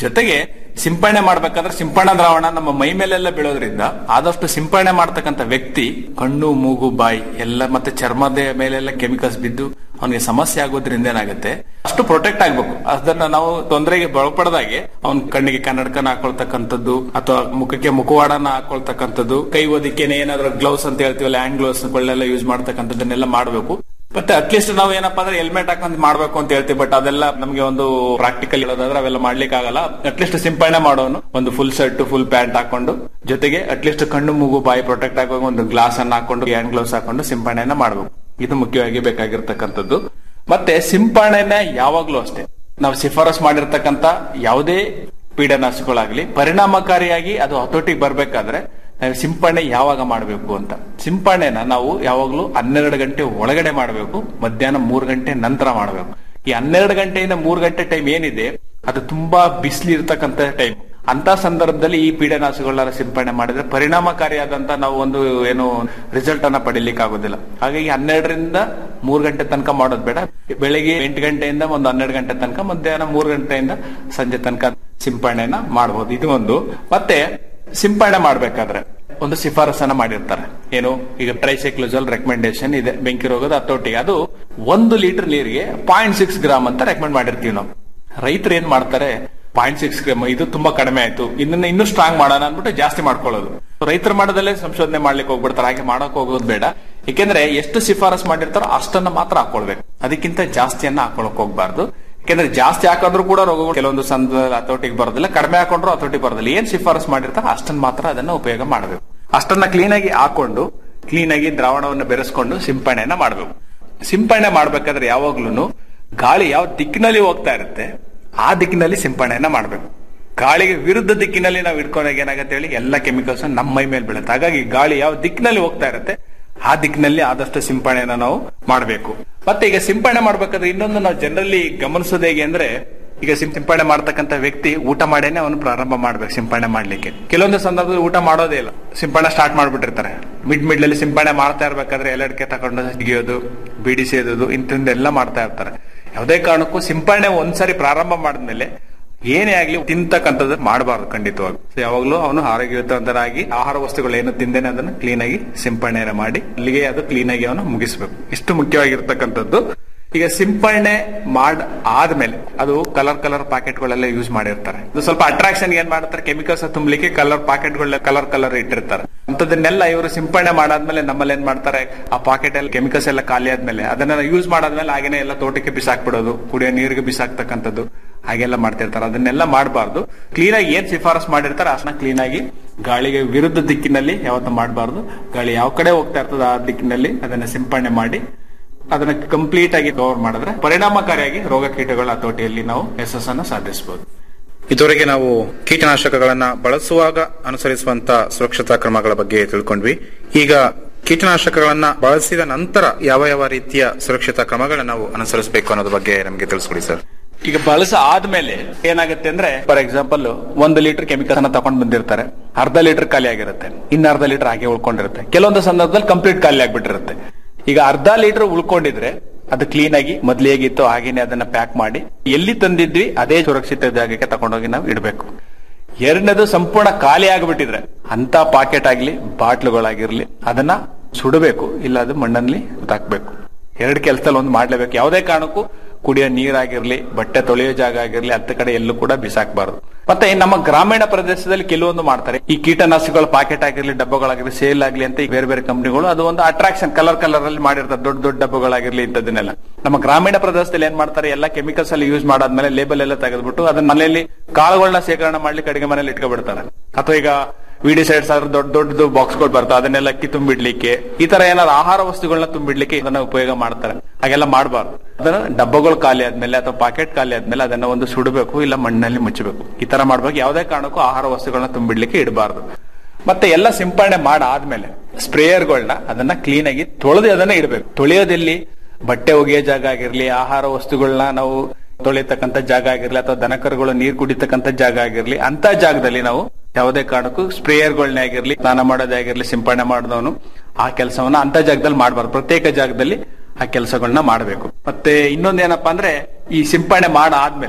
Speaker 7: ಜೊತೆಗೆ ಸಿಂಪಡಣೆ ಮಾಡ್ಬೇಕಂದ್ರೆ ಸಿಂಪಡಣಾ ದ್ರಾವಣ ನಮ್ಮ ಮೈ ಮೇಲೆಲ್ಲ ಬೀಳೋದ್ರಿಂದ ಆದಷ್ಟು ಸಿಂಪಡಣೆ ಮಾಡ್ತಕ್ಕಂಥ ವ್ಯಕ್ತಿ ಕಣ್ಣು ಮೂಗು ಬಾಯಿ ಎಲ್ಲ ಮತ್ತೆ ಚರ್ಮದ ಮೇಲೆಲ್ಲ ಕೆಮಿಕಲ್ಸ್ ಬಿದ್ದು ಅವನಿಗೆ ಸಮಸ್ಯೆ ಆಗೋದ್ರಿಂದ ಏನಾಗುತ್ತೆ ಅಷ್ಟು ಪ್ರೊಟೆಕ್ಟ್ ಆಗ್ಬೇಕು ಅದನ್ನ ನಾವು ತೊಂದರೆಗೆ ಒಳಪಡದಾಗೆ ಅವನ್ ಕಣ್ಣಿಗೆ ಕನ್ನಡಕನ ಹಾಕೊಳ್ತಕ್ಕಂಥದ್ದು ಅಥವಾ ಮುಖಕ್ಕೆ ಮುಖವಾಡನ ಹಾಕೊಳ್ತಕ್ಕಂಥದ್ದು ಕೈ ಓದಿಕೆನೆ ಏನಾದ್ರು ಗ್ಲೌಸ್ ಅಂತ ಹೇಳ್ತೀವಲ್ಲ ಹ್ಯಾಂಡ್ ಗ್ಲೌಸ್ ಗಳನ್ನೆಲ್ಲ ಯೂಸ್ ಮಾಡ್ತಕ್ಕಂಥದ್ದನ್ನೆಲ್ಲ ಮಾಡಬೇಕು ಮತ್ತೆ ಅಟ್ಲೀಸ್ಟ್ ನಾವು ಏನಪ್ಪಾ ಅಂದ್ರೆ ಹೆಲ್ಮೆಟ್ ಹಾಕೊಂಡ್ ಮಾಡ್ಬೇಕು ಅಂತ ಹೇಳ್ತೀವಿ ಬಟ್ ಅದೆಲ್ಲ ನಮಗೆ ಒಂದು ಪ್ರಾಕ್ಟಿಕಲ್ ಇರೋದಾದ್ರೆ ಅವೆಲ್ಲ ಮಾಡ್ಲಿಕ್ಕೆ ಆಗಲ್ಲ ಅಟ್ಲೀಸ್ಟ್ ಸಿಂಪಡಣೆ ಮಾಡೋನು ಒಂದು ಫುಲ್ ಶರ್ಟ್ ಫುಲ್ ಪ್ಯಾಂಟ್ ಹಾಕೊಂಡು ಜೊತೆಗೆ ಅಟ್ಲೀಸ್ಟ್ ಕಣ್ಣು ಮೂಗು ಬಾಯಿ ಪ್ರೊಟೆಕ್ಟ್ ಆಗುವಾಗ ಒಂದು ಗ್ಲಾಸ್ ಅನ್ನ ಹಾಕೊಂಡು ಹ್ಯಾಂಡ್ ಗ್ಲೌಸ್ ಹಾಕೊಂಡು ಸಿಂಪಡಣೆನ ಮಾಡಬೇಕು ಇದು ಮುಖ್ಯವಾಗಿ ಬೇಕಾಗಿರ್ತಕ್ಕಂಥದ್ದು ಮತ್ತೆ ಸಿಂಪಡಣೆನ ಯಾವಾಗ್ಲೂ ಅಷ್ಟೇ ನಾವು ಶಿಫಾರಸ್ ಮಾಡಿರ್ತಕ್ಕಂಥ ಯಾವುದೇ ಪೀಡನಾಶಕಗಳಾಗ್ಲಿ ಪರಿಣಾಮಕಾರಿಯಾಗಿ ಅದು ಹತೋಟಿಗೆ ಬರ್ಬೇಕಾದ್ರೆ ನಾವು ಸಿಂಪಡಣೆ ಯಾವಾಗ ಮಾಡಬೇಕು ಅಂತ ಸಿಂಪಡಣೆನ ನಾವು ಯಾವಾಗ್ಲೂ ಹನ್ನೆರಡು ಗಂಟೆ ಒಳಗಡೆ ಮಾಡಬೇಕು ಮಧ್ಯಾಹ್ನ ಮೂರು ಗಂಟೆ ನಂತರ ಮಾಡಬೇಕು ಈ ಹನ್ನೆರಡು ಗಂಟೆಯಿಂದ ಮೂರು ಗಂಟೆ ಟೈಮ್ ಏನಿದೆ ಅದು ತುಂಬಾ ಬಿಸಿಲು ಇರ್ತಕ್ಕಂಥ ಟೈಮ್ ಅಂತ ಸಂದರ್ಭದಲ್ಲಿ ಈ ಪೀಡನಾಶಕಗಳನ್ನ ಸಿಂಪಡಣೆ ಮಾಡಿದ್ರೆ ಪರಿಣಾಮಕಾರಿಯಾದಂತ ನಾವು ಒಂದು ಏನು ರಿಸಲ್ಟ್ ಅನ್ನ ಪಡಿಲಿಕ್ಕೆ ಆಗೋದಿಲ್ಲ ಹಾಗಾಗಿ ಹನ್ನೆರಡರಿಂದ ಮೂರು ಗಂಟೆ ತನಕ ಮಾಡೋದು ಬೇಡ ಬೆಳಿಗ್ಗೆ ಎಂಟು ಗಂಟೆಯಿಂದ ಒಂದು ಹನ್ನೆರಡು ಗಂಟೆ ತನಕ ಮಧ್ಯಾಹ್ನ ಮೂರು ಗಂಟೆಯಿಂದ ಸಂಜೆ ತನಕ ಸಿಂಪಡಣೆನ ಮಾಡಬಹುದು ಇದು ಒಂದು ಮತ್ತೆ ಸಿಂಪಡಣೆ ಮಾಡ್ಬೇಕಾದ್ರೆ ಒಂದು ಶಿಫಾರಸನ್ನ ಮಾಡಿರ್ತಾರೆ ಏನು ಈಗ ಟ್ರೈಸೈಕ್ಲೋಜಲ್ ರೆಕಮೆಂಡೇಶನ್ ಇದೆ ಬೆಂಕಿ ರೋಗದ ಹತೋಟಿ ಅದು ಒಂದು ಲೀಟರ್ ನೀರಿಗೆ ಪಾಯಿಂಟ್ ಸಿಕ್ಸ್ ಗ್ರಾಮ್ ಅಂತ ರೆಕಮೆಂಡ್ ಮಾಡಿರ್ತೀವಿ ನಾವು ರೈತರು ಏನ್ ಮಾಡ್ತಾರೆ ಪಾಯಿಂಟ್ ಸಿಕ್ಸ್ ಗ್ರಾಮ್ ಇದು ತುಂಬಾ ಕಡಿಮೆ ಆಯ್ತು ಇದನ್ನ ಇನ್ನೂ ಸ್ಟ್ರಾಂಗ್ ಮಾಡೋಣ ಅಂದ್ಬಿಟ್ಟು ಜಾಸ್ತಿ ಮಾಡ್ಕೊಳ್ಳೋದು ರೈತರು ಮಾಡೋದಲ್ಲೇ ಸಂಶೋಧನೆ ಮಾಡ್ಲಿಕ್ಕೆ ಹೋಗ್ಬಿಡ್ತಾರೆ ಹಾಗೆ ಮಾಡಕ್ ಹೋಗೋದು ಬೇಡ ಯಾಕೆಂದ್ರೆ ಎಷ್ಟು ಶಿಫಾರಸ್ ಮಾಡಿರ್ತಾರೋ ಅಷ್ಟನ್ನ ಮಾತ್ರ ಹಾಕೊಳ್ಬೇಕು ಅದಕ್ಕಿಂತ ಜಾಸ್ತಿಯನ್ನ ಹಾಕೊಳಕ್ ಹೋಗ್ಬಾರ್ದು ಯಾಕೆಂದ್ರೆ ಜಾಸ್ತಿ ಹಾಕಿದ್ರು ಕೂಡ ರೋಗಗಳು ಕೆಲವೊಂದು ಸಂದರ್ಭದಲ್ಲಿ ಹತೋಟಿಗೆ ಬರೋದಿಲ್ಲ ಕಡಿಮೆ ಹಾಕೊಂಡ್ರು ಹತೋಟಿಗೆ ಬರೋದಿಲ್ಲ ಏನ್ ಶಿಫಾರಸ್ ಮಾಡಿರ್ತಾರೋ ಅಷ್ಟನ್ನ ಮಾತ್ರ ಅದನ್ನ ಉಪಯೋಗ ಮಾಡಬೇಕು ಅಷ್ಟನ್ನ ಕ್ಲೀನ್ ಆಗಿ ಹಾಕೊಂಡು ಕ್ಲೀನ್ ಆಗಿ ದ್ರಾವಣವನ್ನು ಬೆರೆಸ್ಕೊಂಡು ಸಿಂಪಡಣೆನ ಮಾಡಬೇಕು ಸಿಂಪಡಣೆ ಮಾಡ್ಬೇಕಾದ್ರೆ ಯಾವಾಗ್ಲೂ ಗಾಳಿ ಯಾವ ದಿಕ್ಕಿನಲ್ಲಿ ಹೋಗ್ತಾ ಇರುತ್ತೆ ಆ ದಿಕ್ಕಿನಲ್ಲಿ ಸಿಂಪಡಣೆನ ಮಾಡಬೇಕು ಗಾಳಿಗೆ ವಿರುದ್ಧ ದಿಕ್ಕಿನಲ್ಲಿ ನಾವು ಇಟ್ಕೊಂಡಾಗ ಏನಾಗುತ್ತೆ ಹೇಳಿ ಎಲ್ಲ ಕೆಮಿಕಲ್ಸ್ ನಮ್ಮ ಮೈ ಮೇಲೆ ಬೀಳುತ್ತೆ ಹಾಗಾಗಿ ಗಾಳಿ ಯಾವ ದಿಕ್ಕಿನಲ್ಲಿ ಹೋಗ್ತಾ ಇರುತ್ತೆ ಆ ದಿಕ್ಕಿನಲ್ಲಿ ಆದಷ್ಟು ಸಿಂಪಡಣೆನ ನಾವು ಮಾಡಬೇಕು ಮತ್ತೆ ಈಗ ಸಿಂಪಡಣೆ ಮಾಡ್ಬೇಕಾದ್ರೆ ಇನ್ನೊಂದು ನಾವು ಜನರಲ್ಲಿ ಗಮನಿಸೋದು ಹೇಗೆ ಅಂದ್ರೆ ಈಗ ಸಿಂಪಡಣೆ ಮಾಡ್ತಕ್ಕಂಥ ವ್ಯಕ್ತಿ ಊಟ ಮಾಡೇನೆ ಅವನು ಪ್ರಾರಂಭ ಮಾಡ್ಬೇಕು ಸಿಂಪಡಣೆ ಮಾಡ್ಲಿಕ್ಕೆ ಕೆಲವೊಂದು ಸಂದರ್ಭದಲ್ಲಿ ಊಟ ಮಾಡೋದೇ ಇಲ್ಲ ಸಿಂಪಡಣೆ ಸ್ಟಾರ್ಟ್ ಮಾಡ್ಬಿಟ್ಟಿರ್ತಾರೆ ಮಿಡ್ ಮಿಡ್ ಅಲ್ಲಿ ಸಿಂಪಡಣೆ ಮಾಡ್ತಾ ಇರ್ಬೇಕಾದ್ರೆ ಎಲ್ಲಡಿಕೆ ತಗೊಂಡು ತೆಗಿಯೋದು ಬಿಡಿ ಸೇದೋದು ಇಂಥದ್ದೆಲ್ಲ ಮಾಡ್ತಾ ಇರ್ತಾರೆ ಯಾವುದೇ ಕಾರಣಕ್ಕೂ ಸಿಂಪಡಣೆ ಒಂದ್ಸರಿ ಪ್ರಾರಂಭ ಮಾಡಿದ್ಮೇಲೆ ಏನೇ ಆಗ್ಲಿ ತಿಂತಕ್ಕಂಥದ್ದು ಮಾಡಬಾರ್ದು ಖಂಡಿತವಾಗಿ ಯಾವಾಗ್ಲೂ ಅವನು ಆರೋಗ್ಯವಂತರಾಗಿ ಆಹಾರ ವಸ್ತುಗಳು ಏನು ತಿಂದೇನೆ ಅದನ್ನು ಕ್ಲೀನ್ ಆಗಿ ಸಿಂಪಡಣೆ ಮಾಡಿ ಅಲ್ಲಿಗೆ ಅದು ಕ್ಲೀನ್ ಆಗಿ ಅವನು ಮುಗಿಸ್ಬೇಕು ಇಷ್ಟು ಮುಖ್ಯವಾಗಿರ್ತಕ್ಕಂಥದ್ದು ಈಗ ಸಿಂಪಡಣೆ ಮಾಡ್ ಆದ್ಮೇಲೆ ಅದು ಕಲರ್ ಕಲರ್ ಪ್ಯಾಕೆಟ್ಗಳೆಲ್ಲ ಯೂಸ್ ಮಾಡಿರ್ತಾರೆ ಇದು ಸ್ವಲ್ಪ ಅಟ್ರಾಕ್ಷನ್ ಏನ್ ಮಾಡ್ತಾರೆ ಕೆಮಿಕಲ್ಸ್ ತುಂಬಲಿಕ್ಕೆ ಕಲರ್ ಪ್ಯಾಕೆಟ್ಗಳ ಕಲರ್ ಕಲರ್ ಇಟ್ಟಿರ್ತಾರೆ ಅಂತದನ್ನೆಲ್ಲ ಇವರು ಸಿಂಪಡಣೆ ಮಾಡಾದ್ಮೇಲೆ ನಮ್ಮಲ್ಲಿ ಏನ್ ಮಾಡ್ತಾರೆ ಆ ಪಾಕೆಟ್ ಅಲ್ಲಿ ಕೆಮಿಕಲ್ಸ್ ಎಲ್ಲ ಖಾಲಿ ಆದ್ಮೇಲೆ ಅದನ್ನ ಯೂಸ್ ಮಾಡಾದ್ಮೇಲೆ ಹಾಗೇನೆ ಎಲ್ಲ ತೋಟಕ್ಕೆ ಬಿಸಾಕ್ಬಿಡೋದು ಕುಡಿಯೋ ನೀರಿಗೆ ಬಿಸಾಕ್ತಕ್ಕಂಥದ್ದು ಹಾಗೆಲ್ಲ ಮಾಡ್ತಿರ್ತಾರೆ ಅದನ್ನೆಲ್ಲ ಮಾಡಬಾರ್ದು ಕ್ಲೀನ್ ಆಗಿ ಏನ್ ಶಿಫಾರಸ್ ಮಾಡಿರ್ತಾರೆ ಅಷ್ಟನ್ನ ಕ್ಲೀನ್ ಆಗಿ ಗಾಳಿಗೆ ವಿರುದ್ಧ ದಿಕ್ಕಿನಲ್ಲಿ ಯಾವತ್ತೂ ಮಾಡಬಾರ್ದು ಗಾಳಿ ಯಾವ ಕಡೆ ಹೋಗ್ತಾ ಇರ್ತದೆ ಆ ದಿಕ್ಕಿನಲ್ಲಿ ಅದನ್ನ ಸಿಂಪಡಣೆ ಮಾಡಿ ಅದನ್ನ ಕಂಪ್ಲೀಟ್ ಆಗಿ ಕವರ್ ಮಾಡಿದ್ರೆ ಪರಿಣಾಮಕಾರಿಯಾಗಿ ರೋಗ ಕೀಟಗಳ ಹತೋಟಿಯಲ್ಲಿ ನಾವು ಯಶಸ್ಸನ್ನು ಸಾಧಿಸಬಹುದು
Speaker 6: ಇದುವರೆಗೆ ನಾವು ಕೀಟನಾಶಕಗಳನ್ನ ಬಳಸುವಾಗ ಅನುಸರಿಸುವಂತ ಸುರಕ್ಷತಾ ಕ್ರಮಗಳ ಬಗ್ಗೆ ತಿಳ್ಕೊಂಡ್ವಿ ಈಗ ಕೀಟನಾಶಕಗಳನ್ನ ಬಳಸಿದ ನಂತರ ಯಾವ ಯಾವ ರೀತಿಯ ಸುರಕ್ಷತಾ ಕ್ರಮಗಳನ್ನ ನಾವು ಅನುಸರಿಸಬೇಕು ಅನ್ನೋದ್ರ ಬಗ್ಗೆ ನಮಗೆ ತಿಳಿಸ್ಕೊಡಿ ಸರ್
Speaker 7: ಈಗ ಬಳಸ ಆದ್ಮೇಲೆ ಏನಾಗುತ್ತೆ ಅಂದ್ರೆ ಫಾರ್ ಎಕ್ಸಾಂಪಲ್ ಒಂದು ಲೀಟರ್ ಕೆಮಿಕಲ್ ಅನ್ನ ತಗೊಂಡ್ ಬಂದಿರ್ತಾರೆ ಅರ್ಧ ಲೀಟರ್ ಖಾಲಿ ಆಗಿರುತ್ತೆ ಇನ್ನ ಅರ್ಧ ಲೀಟರ್ ಹಾಗೆ ಉಳ್ಕೊಂಡಿರುತ್ತೆ ಕೆಲವೊಂದು ಸಂದರ್ಭದಲ್ಲಿ ಕಂಪ್ಲೀಟ್ ಖಾಲಿ ಆಗ್ಬಿಟ್ಟಿರುತ್ತೆ ಈಗ ಅರ್ಧ ಲೀಟರ್ ಉಳ್ಕೊಂಡಿದ್ರೆ ಅದು ಕ್ಲೀನ್ ಆಗಿ ಮೊದ್ಲು ಹೇಗಿತ್ತು ಹಾಗೇನೆ ಅದನ್ನ ಪ್ಯಾಕ್ ಮಾಡಿ ಎಲ್ಲಿ ತಂದಿದ್ವಿ ಅದೇ ಸುರಕ್ಷಿತ ಜಾಗಕ್ಕೆ ತಗೊಂಡೋಗಿ ನಾವು ಇಡಬೇಕು ಎರಡನೇದು ಸಂಪೂರ್ಣ ಖಾಲಿ ಆಗಿಬಿಟ್ಟಿದ್ರೆ ಅಂತ ಪಾಕೆಟ್ ಆಗ್ಲಿ ಬಾಟ್ಲುಗಳಾಗಿರ್ಲಿ ಅದನ್ನ ಸುಡಬೇಕು ಇಲ್ಲ ಅದು ಮಣ್ಣಲ್ಲಿ ಹಾಕ್ಬೇಕು ಎರಡು ಕೆಲಸದಲ್ಲಿ ಒಂದು ಮಾಡ್ಲೇಬೇಕು ಯಾವುದೇ ಕಾರಣಕ್ಕೂ ಕುಡಿಯೋ ನೀರಾಗಿರ್ಲಿ ಬಟ್ಟೆ ತೊಳೆಯೋ ಜಾಗ ಆಗಿರ್ಲಿ ಹತ್ತ ಕಡೆ ಎಲ್ಲೂ ಕೂಡ ಬಿಸಾಕ್ಬಾರ್ದು ಮತ್ತೆ ನಮ್ಮ ಗ್ರಾಮೀಣ ಪ್ರದೇಶದಲ್ಲಿ ಕೆಲವೊಂದು ಮಾಡ್ತಾರೆ ಈ ಕೀಟನಾಶಕಗಳ ಪಾಕೆಟ್ ಆಗಿರ್ಲಿ ಡಬ್ಬಗಳಾಗಿರ್ಲಿ ಸೇಲ್ ಆಗ್ಲಿ ಅಂತ ಈ ಬೇರೆ ಬೇರೆ ಕಂಪನಿಗಳು ಅದು ಒಂದು ಅಟ್ರಾಕ್ಷನ್ ಕಲರ್ ಕಲರ್ ಅಲ್ಲಿ ಮಾಡಿರ್ತಾರೆ ದೊಡ್ಡ ದೊಡ್ಡ ಡಬ್ಬಗಳಾಗಿರ್ಲಿ ಇಂಥದನ್ನೆಲ್ಲ ನಮ್ಮ ಗ್ರಾಮೀಣ ಪ್ರದೇಶದಲ್ಲಿ ಏನ್ ಮಾಡ್ತಾರೆ ಎಲ್ಲ ಕೆಮಿಕಲ್ಸ್ ಅಲ್ಲಿ ಯೂಸ್ ಮಾಡಾದ್ಮೇಲೆ ಲೇಬಲ್ ಎಲ್ಲ ತೆಗೆದ್ಬಿಟ್ಟು ಅದನ್ನ ಮನೆಯಲ್ಲಿ ಕಾಳುಗಳನ್ನ ಶೇಖರಣೆ ಮಾಡ್ಲಿಕ್ಕೆ ಅಡಿಗೆ ಮನೇಲಿ ಇಟ್ಕೊಬಿಡ್ತಾರೆ ಅಥವಾ ಈಗ ವಿಡಿ ಸೈಡ್ಸ್ ಆದ್ರೆ ದೊಡ್ಡ ದೊಡ್ಡದು ಬಾಕ್ಸ್ಗಳು ಬರ್ತಾವೆ ಅದನ್ನೆಲ್ಲ ಅಕ್ಕಿ ತುಂಬಿಡ್ಲಿಕ್ಕೆ ಈ ತರ ಏನಾದ್ರು ಆಹಾರ ವಸ್ತುಗಳನ್ನ ತುಂಬಿಡ್ಲಿಕ್ಕೆ ಇದನ್ನ ಉಪಯೋಗ ಮಾಡ್ತಾರೆ ಹಾಗೆಲ್ಲ ಮಾಡಬಾರ್ದು ಅದನ್ನ ಡಬ್ಬಗಳು ಖಾಲಿ ಆದ್ಮೇಲೆ ಅಥವಾ ಪಾಕೆಟ್ ಖಾಲಿ ಆದ್ಮೇಲೆ ಅದನ್ನ ಒಂದು ಸುಡಬೇಕು ಇಲ್ಲ ಮಣ್ಣಲ್ಲಿ ಮುಚ್ಚಬೇಕು ಈ ತರ ಮಾಡ್ಬೇಕು ಯಾವುದೇ ಕಾರಣಕ್ಕೂ ಆಹಾರ ವಸ್ತುಗಳನ್ನ ತುಂಬಿಡ್ಲಿಕ್ಕೆ ಇಡಬಾರ್ದು ಮತ್ತೆ ಎಲ್ಲ ಸಿಂಪಡಣೆ ಮಾಡಾದ್ಮೇಲೆ ಸ್ಪ್ರೇಯರ್ಗಳನ್ನ ಅದನ್ನ ಕ್ಲೀನ್ ಆಗಿ ತೊಳೆದು ಅದನ್ನ ಇಡಬೇಕು ತೊಳೆಯೋದೆಲ್ಲಿ ಬಟ್ಟೆ ಒಗೆಯೋ ಜಾಗ ಆಗಿರ್ಲಿ ಆಹಾರ ವಸ್ತುಗಳನ್ನ ನಾವು ತೊಳಿತಕ್ಕಂತ ಜಾಗ ಆಗಿರ್ಲಿ ಅಥವಾ ದನಕರುಗಳು ನೀರು ಕುಡಿತಕ್ಕಂತ ಜಾಗ ಆಗಿರ್ಲಿ ಅಂತ ಜಾಗದಲ್ಲಿ ನಾವು ಯಾವುದೇ ಕಾರಣಕ್ಕೂ ಸ್ಪ್ರೇಯರ್ಗಳನ್ನೇ ಆಗಿರ್ಲಿ ಸ್ನಾನ ಮಾಡೋದೇ ಆಗಿರ್ಲಿ ಸಿಂಪಡಣೆ ಮಾಡಿದವನು ಆ ಕೆಲಸವನ್ನ ಅಂತ ಜಾಗದಲ್ಲಿ ಮಾಡಬಾರ್ದು ಪ್ರತ್ಯೇಕ ಜಾಗದಲ್ಲಿ ಆ ಕೆಲಸಗಳನ್ನ ಮಾಡಬೇಕು ಮತ್ತೆ ಇನ್ನೊಂದೇನಪ್ಪಾ ಅಂದ್ರೆ ಈ ಸಿಂಪಡಣೆ ಮಾಡಾದ್ಮೇಲೆ